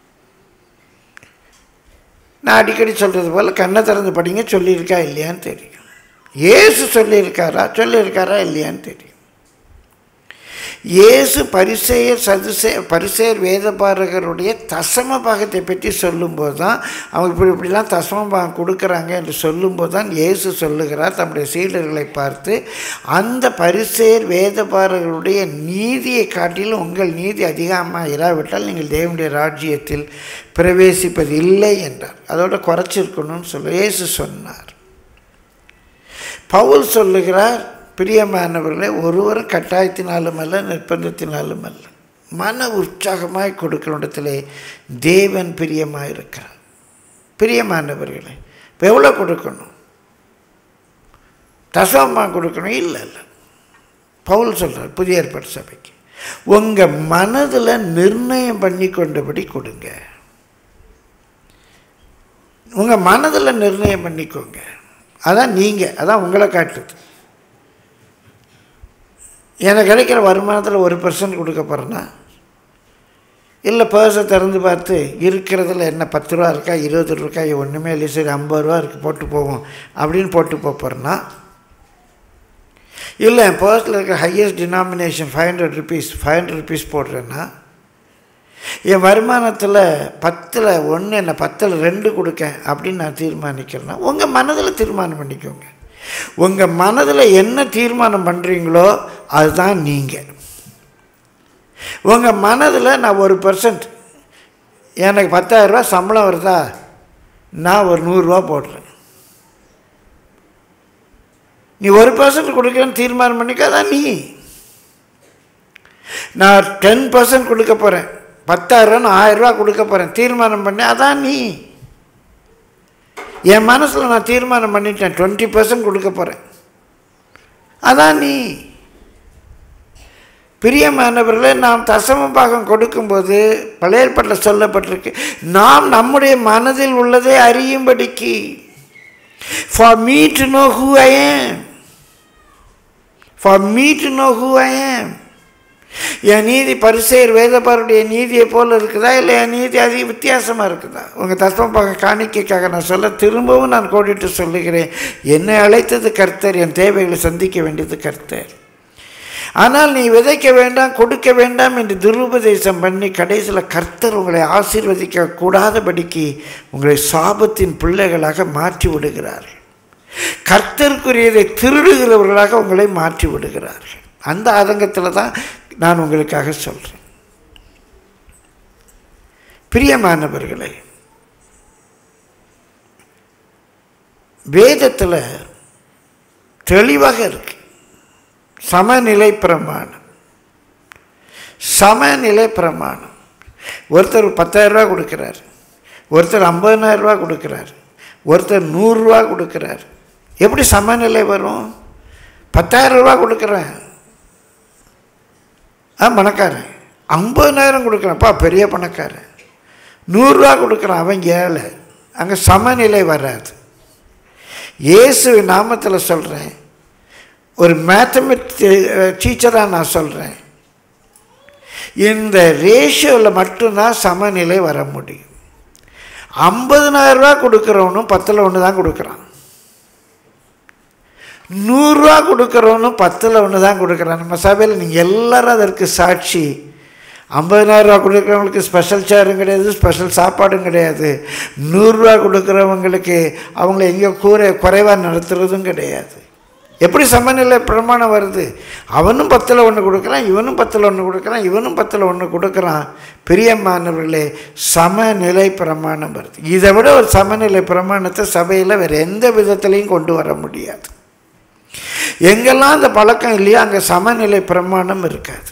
நான் அடிக்கடி சொல்கிறது போல் கண்ணை திறந்து படிங்க சொல்லியிருக்கா இல்லையான்னு தெரியும் இயேசு சொல்லியிருக்காரா சொல்லியிருக்காரா இல்லையான்னு தெரியும் இயேசு பரிசெயர் சதுசே பரிசெயர் வேதபாரகருடைய தசம பாகத்தை பற்றி சொல்லும்போது தான் அவங்க இப்படி இப்படிலாம் தசம பாகம் கொடுக்குறாங்க என்று சொல்லும்போது தான் இயேசு சொல்லுகிறார் தம்முடைய சீடர்களை பார்த்து அந்த பரிசெயர் வேதபாரகருடைய நீதியை காட்டிலும் உங்கள் நீதி அதிகமாக இராவிட்டால் நீங்கள் தேவனுடைய ராஜ்யத்தில் பிரவேசிப்பது இல்லை என்றார் அதோட குறைச்சிருக்கணும்னு சொல்ல இயேசு சொன்னார் பவுல் சொல்லுகிறார் பிரியமானவர்களே ஒருவரும் கட்டாயத்தினாலும் அல்ல நிர்பந்தத்தினாலும் அல்ல மன உற்சாகமாய் கொடுக்கிற இடத்திலே தேவன் பிரியமாக இருக்கிறார் பிரியமானவர்களே இப்போ எவ்வளோ கொடுக்கணும் தசவமாக கொடுக்கணும் இல்லை இல்லை பவுல் சொல்கிறார் புதிய ஏற்பாடு சபைக்கு உங்கள் மனதில் நிர்ணயம் பண்ணி கொண்டபடி கொடுங்க உங்கள் மனதில் நிர்ணயம் பண்ணிக்கோங்க அதான் நீங்கள் அதான் உங்களை காட்டுது எனக்கு கிடைக்கிற வருமானத்தில் ஒரு பர்சன்ட் கொடுக்க போகிறேன்னா இல்லை பர்ஸை திறந்து பார்த்து இருக்கிறதுல என்ன பத்து ரூபா இருக்கா இருபது ரூபா ஒன்றுமே இல்லை சரி ஐம்பது ரூபா இருக்குது போட்டு போவோம் அப்படின்னு போட்டு போக போகிறேன்னா இல்லை என் பர்ஸில் இருக்கிற highest denomination five hundred rupees five hundred rupees போடுறேன்னா என் வருமானத்தில் பத்தில் ஒன்று என்ன பத்தில் ரெண்டு கொடுக்கேன் அப்படின்னு நான் தீர்மானிக்கிறேன்னா உங்கள் மனதில் தீர்மானம் பண்ணிக்கோங்க உங்கள் மனதில் என்ன தீர்மானம் பண்ணுறீங்களோ அதுதான் நீங்கள் உங்கள் மனதில் நான் ஒரு பர்சன்ட் எனக்கு பத்தாயிரரூபா சம்பளம் வருதா நான் ஒரு நூறுரூவா போடுறேன் நீ ஒரு பர்சன்ட் கொடுக்குறேன்னு தீர்மானம் பண்ணிக்க அதான் நீ நான் டென் பர்சன்ட் கொடுக்க போகிறேன் பத்தாயிரம் நான் ஆயிரரூவா கொடுக்க போகிறேன் தீர்மானம் பண்ணி அதான் நீ என் மனசில் நான் தீர்மானம் பண்ணிட்டேன் டுவெண்ட்டி பர்சன்ட் கொடுக்க போகிறேன் அதான் நீ பிரியமானவர்களே நாம் தசம பாகம் கொடுக்கும்போது பழைய ஏற்பாட்டில் சொல்லப்பட்டிருக்கு நாம் நம்முடைய மனதில் உள்ளதை அறியும்படிக்கு for me to know who I am for me to know who I am என் நீதி பரிசெயர் வேதப்பாருடைய நீதியை போல் இருக்குதா இல்லை என் நீதி அதிக வித்தியாசமாக இருக்குதா உங்கள் தத்துவப்பாக காணிக்கைக்காக நான் சொல்ல திரும்பவும் நான் கோடிட்டு சொல்லுகிறேன் என்னை அழைத்தது கர்த்தர் என் தேவைகளை சந்திக்க வேண்டியது கர்த்தர் ஆனால் நீ விதைக்க வேண்டாம் கொடுக்க வேண்டாம் என்று துருபதேசம் பண்ணி கடைசியில் கர்த்தர் உங்களை ஆசீர்வதிக்க கூடாதபடிக்கு உங்களை சாபத்தின் பிள்ளைகளாக மாற்றி விடுகிறார்கள் கர்த்தருக்குரியதை திருடுகிறவர்களாக உங்களை மாற்றி விடுகிறார்கள் அந்த ஆதங்கத்தில் தான் நான் உங்களுக்காக சொல்கிறேன் பிரியமானவர்களே வேதத்தில் தெளிவாக இருக்கு சமநிலை பிரமாணம் சமநிலை பிரமாணம் ஒருத்தர் பத்தாயிரரூபா கொடுக்குறார் ஒருத்தர் ஐம்பதனாயிரரூபா கொடுக்குறார் ஒருத்தர் நூறுரூவா கொடுக்குறார் எப்படி சமநிலை வரும் பத்தாயிரம் ரூபா கொடுக்குறேன் ஆ பணக்காரன் ஐம்பதுனாயிரம் கொடுக்குறான்ப்பா பெரிய பணக்காரன் நூறுரூவா கொடுக்குறான் அவன் ஏழை அங்கே சமநிலை வராது இயேசு நாமத்தில் சொல்கிறேன் ஒரு மேத்தமெட்டி டீச்சராக நான் சொல்கிறேன் இந்த ரேஷியோவில் மட்டும்தான் சமநிலை வர முடியும் ஐம்பதுனாயிரரூவா கொடுக்குறவனும் பத்தில் ஒன்று தான் கொடுக்குறான் நூறுரூவா கொடுக்குறவனும் பத்தில் ஒன்று தான் கொடுக்குறான் நம்ம சபையில் நீங்கள் எல்லாரும் அதற்கு சாட்சி ஐம்பதினாயிரரூவா கொடுக்குறவங்களுக்கு ஸ்பெஷல் சேரும் கிடையாது ஸ்பெஷல் சாப்பாடும் கிடையாது நூறுரூவா கொடுக்குறவங்களுக்கு அவங்கள எங்கேயோ கூரை குறைவாக நடத்துகிறதும் கிடையாது எப்படி சமநிலை பிரமாணம் வருது அவனும் பத்தில் ஒன்று கொடுக்குறான் இவனும் பத்தில் ஒன்று கொடுக்குறான் இவனும் பத்தில் ஒன்று கொடுக்குறான் பிரியமானவர்களே சமநிலை பிரமாணம் வருது இதை விட ஒரு சமநிலை பிரமாணத்தை சபையில் வேறு எந்த விதத்துலையும் கொண்டு வர முடியாது எங்கெல்லாம் அந்த பழக்கம் இல்லையோ அங்கே சமநிலை பிரமாணம் இருக்காது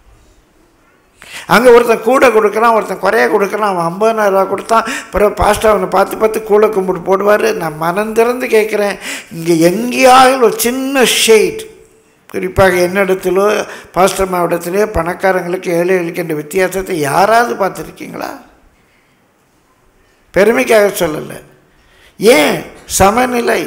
அங்கே ஒருத்தன் கூட கொடுக்குறான் ஒருத்தன் குறைய கொடுக்குறான் அவன் ஐம்பதாயிரரூவா கொடுத்தான் பிறகு பாஸ்டர் அவனை பார்த்து பார்த்து கூட கும்பிட்டு போடுவார் நான் மனம் திறந்து கேட்குறேன் இங்கே எங்கேயாவது ஒரு சின்ன ஷேட் குறிப்பாக என்னிடத்திலோ பாஸ்டர் மாவட்டத்திலேயோ பணக்காரங்களுக்கு ஏழைகளுக்கு இந்த வித்தியாசத்தை யாராவது பார்த்துருக்கீங்களா பெருமைக்காக சொல்லலை ஏன் சமநிலை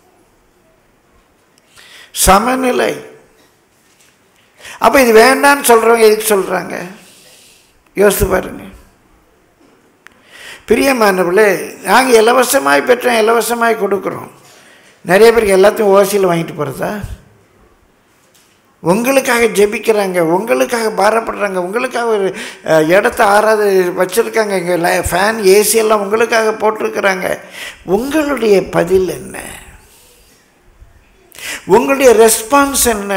சமநிலை அப்போ இது வேண்டான்னு சொல்கிறவங்க எதுக்கு சொல்கிறாங்க யோசித்து பாருங்க பிரியமானவர்களே நாங்கள் இலவசமாய் பெற்றோம் இலவசமாய் கொடுக்குறோம் நிறைய பேருக்கு எல்லாத்தையும் ஓசியில் வாங்கிட்டு போகிறதா உங்களுக்காக ஜெபிக்கிறாங்க உங்களுக்காக பாரப்படுறாங்க உங்களுக்காக ஒரு அஹ், இடத்த ஆறாது வச்சுருக்காங்க இங்கே ல ஃபேன் ஏசி எல்லாம் உங்களுக்காக போட்டிருக்கிறாங்க உங்களுடைய பதில் என்ன உங்களுடைய ரெஸ்பான்ஸ் என்ன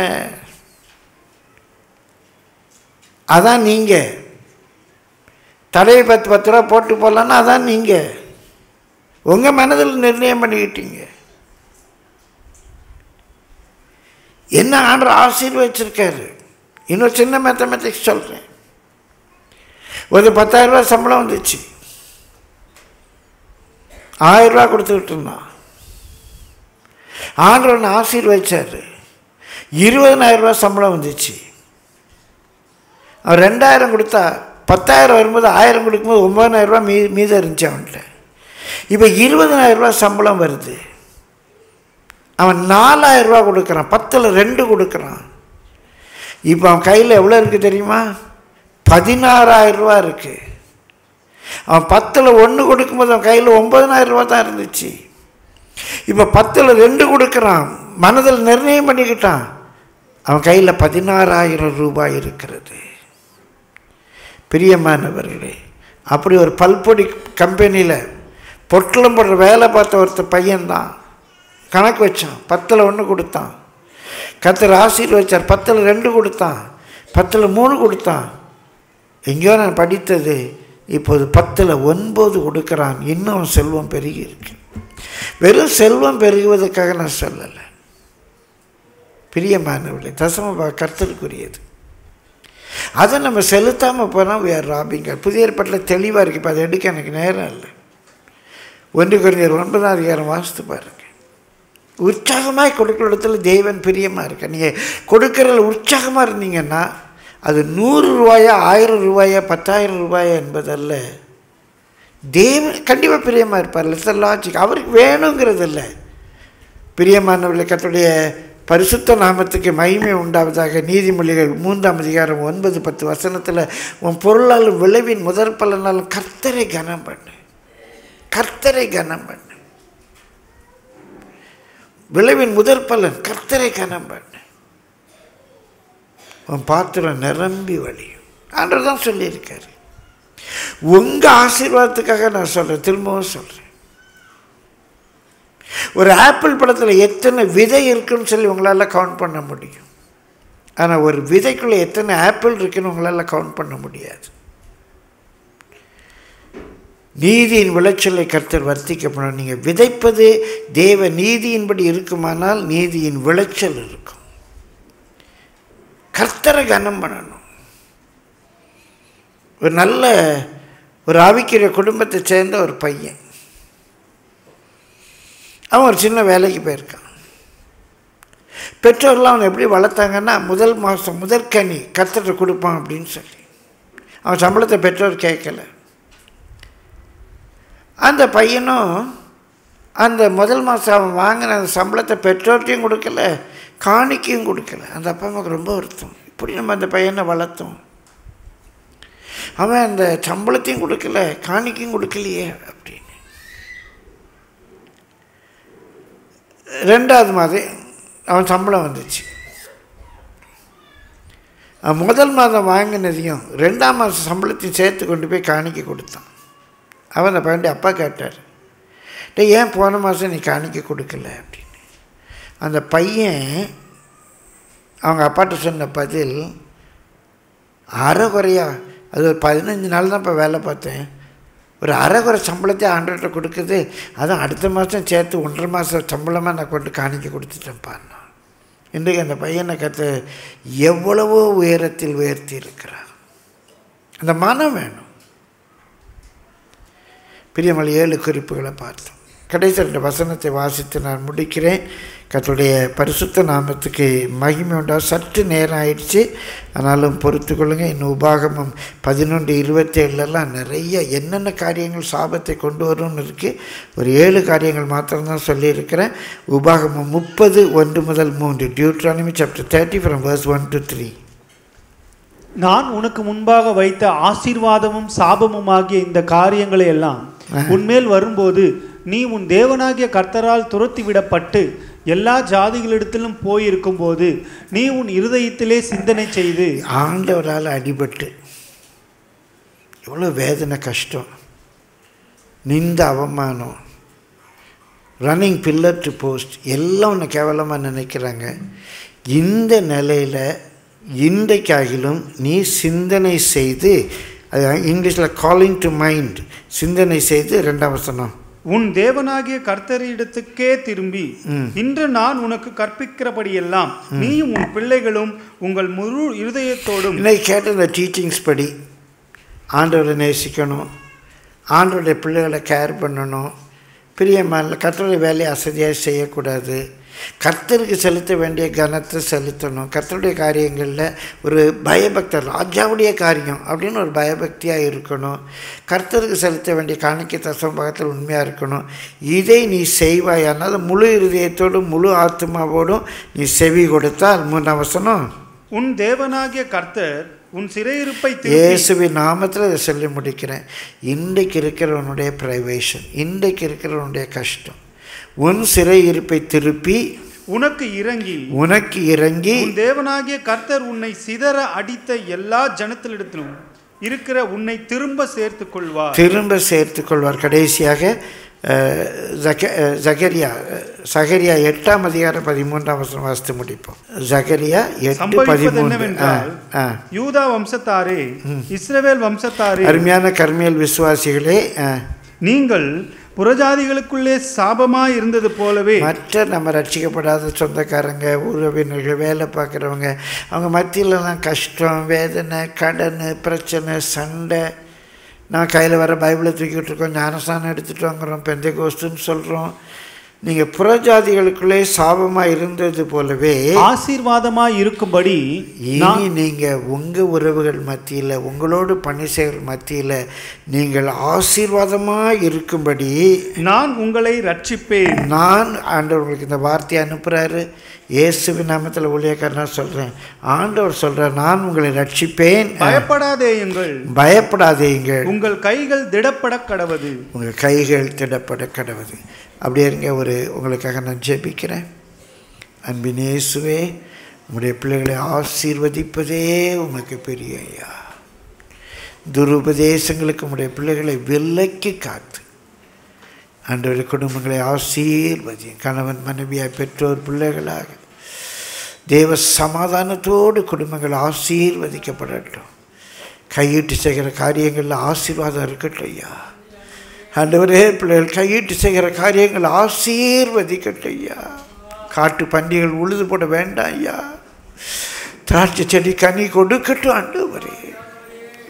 அதான் நீங்கள் தடவை பத்து பத்து ரூபா போட்டு போடலான்னா அதான் நீங்கள் உங்கள் மனதில் நிர்ணயம் பண்ணிக்கிட்டீங்க என்ன ஆண்டர் ஆசீர்வச்சிருக்காரு இன்னும் சின்ன மேத்தமெட்டிக்ஸ் சொல்கிறேன் ஒரு பத்தாயிரரூபா சம்பளம் வந்துச்சு ஆயிரரூபா கொடுத்துக்கிட்டு இருந்தான் ஆண்டர் ஒன்று ஆசீர்வச்சார் இருபதனாயிரரூபா சம்பளம் வந்துச்சு அவன் ரெண்டாயிரம் கொடுத்தா பத்தாயிரம் வரும்போது ஆயிரம் கொடுக்கும்போது ஒம்பதாயிரரூபா மீ மீதம் இருந்துச்சு அவன்கிட்ட இப்போ இருபதனாயிரரூபா சம்பளம் வருது அவன் நாலாயிரரூபா கொடுக்குறான் பத்தில் ரெண்டு கொடுக்குறான் இப்போ அவன் கையில் எவ்வளோ இருக்குது தெரியுமா பதினாறாயிரம் ரூபா இருக்குது அவன் பத்தில் ஒன்று கொடுக்கும்போது அவன் கையில் ஒம்பதனாயிரம் ரூபா தான் இருந்துச்சு இப்போ பத்தில் ரெண்டு கொடுக்குறான் மனதில் நிர்ணயம் பண்ணிக்கிட்டான் அவன் கையில் பதினாறாயிரம் ரூபாய் இருக்கிறது பிரியமானவர்களே அப்படி ஒரு பல்பொடி கம்பெனியில் பொட்டலம் போடுற வேலை பார்த்த ஒருத்தர் பையன்தான் கணக்கு வச்சான் பத்தில் ஒன்று கொடுத்தான் கத்தர் ஆசீர்வச்சார் பத்தில் ரெண்டு கொடுத்தான் பத்தில் மூணு கொடுத்தான் எங்கேயோ நான் படித்தது இப்போது பத்தில் ஒன்பது கொடுக்குறான் இன்னும் அவன் செல்வம் பெருகி இருக்கு வெறும் செல்வம் பெருகுவதற்காக நான் சொல்லலை பிரியமானவர்களே தசம கர்த்தருக்குரியது அதை நம்ம செலுத்தாமல் போனால் வேறு ராபிங்க புதிய ஏற்பாட்டில் தெளிவாக இருக்குது இப்போ அதை எடுக்க எனக்கு நேரம் இல்லை ஒன்று குறைஞ்சர் ஒன்பதாம் அதிகாரம் வாசித்து பாருங்க உற்சாகமாய் கொடுக்குற இடத்துல தேவன் பிரியமாக இருக்க நீங்கள் கொடுக்கறதுல உற்சாகமாக இருந்தீங்கன்னா அது நூறு ரூபாயா ஆயிரம் ரூபாயா பத்தாயிரம் ரூபாயா என்பதல்ல தேவன் கண்டிப்பாக பிரியமாக இருப்பார் லெஸ் லாஜிக் அவருக்கு வேணுங்கிறது இல்லை பிரியமானவர்களை கத்துடைய பரிசுத்த நாமத்துக்கு மகிமை உண்டாவதாக நீதிமொழிகள் மூன்றாம் அதிகாரம் ஒன்பது பத்து வசனத்தில் உன் பொருளாலும் விளைவின் முதற் பலனாலும் கர்த்தரை கனம் பண்ணு கர்த்தரை கனம் பண்ணு விளைவின் முதற் பலன் கர்த்தரை கனம் பண்ணு உன் பாத்திரம் நிரம்பி வழியும் ஆண்டர் தான் சொல்லியிருக்காரு உங்கள் ஆசீர்வாதத்துக்காக நான் சொல்கிறேன் திரும்பவும் சொல்கிறேன் ஒரு ஆப்பிள் பழத்தில் எத்தனை விதை இருக்குன்னு சொல்லி உங்களால் கவுண்ட் பண்ண முடியும் ஆனால் ஒரு விதைக்குள்ளே எத்தனை ஆப்பிள் இருக்குன்னு உங்களால் கவுண்ட் பண்ண முடியாது நீதியின் விளைச்சலை கர்த்தர் வர்த்திக்கப்படும் நீங்கள் விதைப்பது தேவ நீதியின்படி இருக்குமானால் நீதியின் விளைச்சல் இருக்கும் கர்த்தரை கனம் பண்ணணும் ஒரு நல்ல ஒரு ஆவிக்கிற குடும்பத்தை சேர்ந்த ஒரு பையன் அவன் ஒரு சின்ன வேலைக்கு போயிருக்கான் பெற்றோர்லாம் அவனை எப்படி வளர்த்தாங்கன்னா முதல் மாதம் முதல் கனி கர்த்தர்கிட்ட கொடுப்பான் அப்படின்னு சொல்லி அவன் சம்பளத்தை பெற்றோர் கேட்கல அந்த பையனும் அந்த முதல் மாதம் அவன் வாங்கின அந்த சம்பளத்தை பெற்றோர்கிட்டையும் கொடுக்கல காணிக்கையும் கொடுக்கல அந்த அப்பா அம்மாவுக்கு ரொம்ப வருத்தம் இப்படி நம்ம அந்த பையனை வளர்த்தோம் அவன் அந்த சம்பளத்தையும் கொடுக்கல காணிக்கையும் கொடுக்கலையே அப்படின்னு ரெண்டாவது மாதம் அவன் சம்பளம் வந்துச்சு அவன் முதல் மாதம் வாங்கினதையும் ரெண்டாம் மாதம் சம்பளத்தையும் சேர்த்து கொண்டு போய் காணிக்க கொடுத்தான் அவன் அந்த பையன் அப்பா கேட்டார் டேய் ஏன் போன மாதம் நீ காணிக்க கொடுக்கல அப்படின்னு அந்த பையன் அவங்க அப்பாட்ட சொன்ன பதில் அரைகுறையா அது ஒரு பதினஞ்சு நாள் தான் இப்போ வேலை பார்த்தேன் ஒரு அரைகுறை சம்பளத்தை ஆண்டர்கிட்ட கொடுக்குது அதுவும் அடுத்த மாதம் சேர்த்து ஒன்றரை மாதம் சம்பளமாக நான் கொண்டு காணிக்க கொடுத்துட்டேன்ப்பா நான் இன்றைக்கு அந்த பையனை கற்று எவ்வளவோ உயரத்தில் உயர்த்தி இருக்கிறார் அந்த மனம் வேணும் பிரியமல் ஏழு குறிப்புகளை பார்த்தோம் கடைசி ரெண்டு வசனத்தை வாசித்து நான் முடிக்கிறேன் கர்த்தருடைய பரிசுத்த நாமத்துக்கு மகிமை உண்டா சற்று நேரம் ஆயிடுச்சு ஆனாலும் பொறுத்து கொள்ளுங்க இன்னும் உபாகமம் பதினொன்று இருபத்தி ஏழுலலாம் நிறைய என்னென்ன காரியங்கள் சாபத்தை கொண்டு வரும்னு இருக்குது ஒரு ஏழு காரியங்கள் மாத்திரம்தான் சொல்லியிருக்கிறேன் உபாகமம் முப்பது ஒன்று முதல் மூன்று Deuteronomy chapter thirty from verse one to three நான் உனக்கு முன்பாக வைத்த ஆசீர்வாதமும் சாபமும் ஆகிய இந்த காரியங்களை எல்லாம் உன்மேல் வரும்போது நீ உன் தேவனாகிய கர்த்தரால் துரத்தி விடப்பட்டு எல்லா ஜாதிகளிடத்திலும் போயிருக்கும் போது நீ உன் இருதயத்திலே சிந்தனை செய்து ஆண்டவரால் அடிபட்டு எவ்வளோ வேதனை கஷ்டம் நிந்த அவமானம் ரன்னிங் பில்லர் டு போஸ்ட் எல்லாம் ஒன்று கேவலமாக நினைக்கிறாங்க இந்த நிலையில் இன்றைக்காகிலும் நீ சிந்தனை செய்து அது இங்கிலீஷில் காலிங் டு மைண்ட் சிந்தனை செய்து ரெண்டாம் வசனம் உன் தேவனாகிய கர்த்தரிடத்துக்கே திரும்பி இன்று நான் உனக்கு கற்பிக்கிறபடியெல்லாம் நீயும் உன் பிள்ளைகளும் உங்கள் முழு இருதயத்தோடும் இன்னைக்கு கேட்ட இந்த டீச்சிங்ஸ் படி ஆண்டவரை நேசிக்கணும் ஆண்டவருடைய பிள்ளைகளை கேர் பண்ணணும் பிரியமான கர்த்தருடைய வேலையை அசதியாக செய்யக்கூடாது கர்த்தருக்கு செலுத்த வேண்டிய கனத்தை செலுத்தணும் கர்த்தருடைய காரியங்களில் ஒரு பயபக்தர் ராஜாவுடைய காரியம் அப்படின்னு ஒரு பயபக்தியாக இருக்கணும் கர்த்தருக்கு செலுத்த வேண்டிய காணிக்கை தசம்பகத்தில் உண்மையாக இருக்கணும் இதை நீ செய்வாயானால் முழு இருதயத்தோடும் முழு ஆத்மாவோடும் நீ செவி கொடுத்தால் மூணாம் வசனம் உன் தேவனாகிய கர்த்தர் உன் சிறையிருப்பை திருப்பி இயேசுவின் நாமத்தில் அதை சொல்லி முடிக்கிறேன் இன்றைக்கு இருக்கிறவனுடைய பிரைவேஷன் இன்றைக்கு இருக்கிறவனுடைய கஷ்டம் உன் சிறை இருப்பை திருப்பி உனக்கு இறங்கி உனக்கு இறங்கி உன் தேவனாகிய கர்த்தர் உன்னை சிதற அடித்த எல்லா ஜனத்திலிடத்திலும் இருக்கிற உன்னை திரும்ப சேர்த்துக் கொள்வார் திரும்ப சேர்த்துக் கொள்வார் கடைசியாக அஹ், ஜக- அஹ், ஜகரியா அஹ், சகரியா எட்டாம் அதிகாரம் பதிமூன்றாம் வசனம் வாசித்து முடிப்போம் ஜகரியா எட்டு சம்பவிப்பது பதிமூன்று ஆ என்னவென்றால் ஆ யூதா வம்சத்தாரே இஸ்ரவேல் வம்சத்தாரே அருமையான கர்மியல் விசுவாசிகளே ஆ, நீங்கள் புறஜாதிகளுக்குள்ளே சாபமாய் இருந்தது போலவே மற்ற நம்ம ரட்சிக்கப்படாத சொந்தக்காரங்க உறவினர்கள் வேலை பார்க்குறவங்க அவங்க மத்தியிலலாம் கஷ்டம் வேதனை கடன் பிரச்சனை சண்டை நான் கையில் வர பைபிளை தூக்கிட்டு இருக்கோம் ஞானஸ்தானம் எடுத்துகிட்டு வாங்குறோம் பெந்தை கோஸ்துன்னு சொல்கிறோம் நீங்கள் புறஜாதிகளுக்குள்ளே சாபமாக இருந்தது போலவே ஆசீர்வாதமாய் இருக்கும்படி இனி நீங்கள் உங்கள் உறவுகள் மத்தியில் உங்களோடு பணி செய்கிற மத்தியில் நீங்கள் ஆசீர்வாதமாக இருக்கும்படி நான் உங்களை ரட்சிப்பேன் நான் ஆண்டவர் உங்களுக்கு இந்த வார்த்தையை அனுப்புகிறாரு இயேசுவின் நாமத்தில் ஊழியக்காரனா சொல்கிறேன் ஆண்டவர் சொல்கிறார் நான் உங்களை ரட்சிப்பேன் பயப்படாதேயுங்கள் பயப்படாதீங்கள் உங்கள் கைகள் திடப்பட கடவது உங்கள் கைகள் திடப்பட கடவுது அப்படியே இருங்க ஒரு உங்களுக்காக நான் ஜெபிக்கிறேன் அன்பின் இயேசுவே உங்களுடைய பிள்ளைகளை ஆசீர்வதிப்பதே உமக்கு பெரிய ஐயா துருபதேசங்களுக்கு உங்களுடைய பிள்ளைகளை விலக்கி காத்து ஆண்டவருடைய குடும்பங்களை ஆசீர்வதியும் கணவன் மனைவியாய் பெற்றோர் பிள்ளைகளாக தேவ சமாதானத்தோடு குடும்பங்கள் ஆசீர்வதிக்கப்படட்டும் கையிட்டு செய்கிற காரியங்களில் ஆசீர்வாதம் இருக்கட்டும் ஐயா ஆண்டவரே பிள்ளைகள் கையிட்டு செய்கிற காரியங்கள் ஆசீர்வதிக்கட்டும் ஐயா காட்டு பண்டிகள் உழுது போட வேண்டாம் ஐயா திராட்சை செடி கனி கொடுக்கட்டும் ஆண்டவரே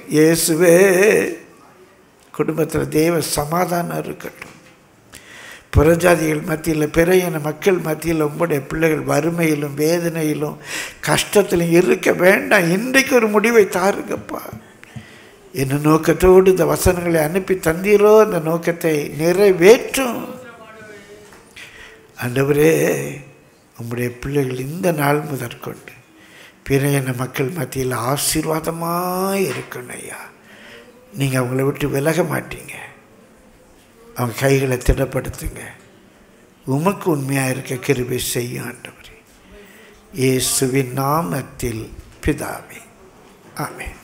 இயேசுவே குடும்பத்தில் தேவ சமாதானம் இருக்கட்டும் புறஜாதிகள் மத்தியில் பிற இன மக்கள் மத்தியில் உங்களுடைய பிள்ளைகள் வறுமையிலும் வேதனையிலும் கஷ்டத்திலும் இருக்க வேண்டாம் இன்றைக்கு ஒரு முடிவை தாருங்கப்பா என்ன நோக்கத்தோடு இந்த வசனங்களை அனுப்பி தந்தீரோ அந்த நோக்கத்தை நிறைவேற்றும் ஆண்டவரே உம்முடைய பிள்ளைகள் இந்த நாள் முதற்கொண்டு பிற இன மக்கள் மத்தியில் ஆசீர்வாதமாக இருக்கணும் ஐயா நீங்கள் அவங்கள விட்டு விலக மாட்டீங்க அவங்க கைகளை திடப்படுத்துங்க உமக்கு உண்மையாக இருக்க கிருபை செய்யும் ஆண்டவரே இயேசுவின் நாமத்தில் பிதாவே ஆமென்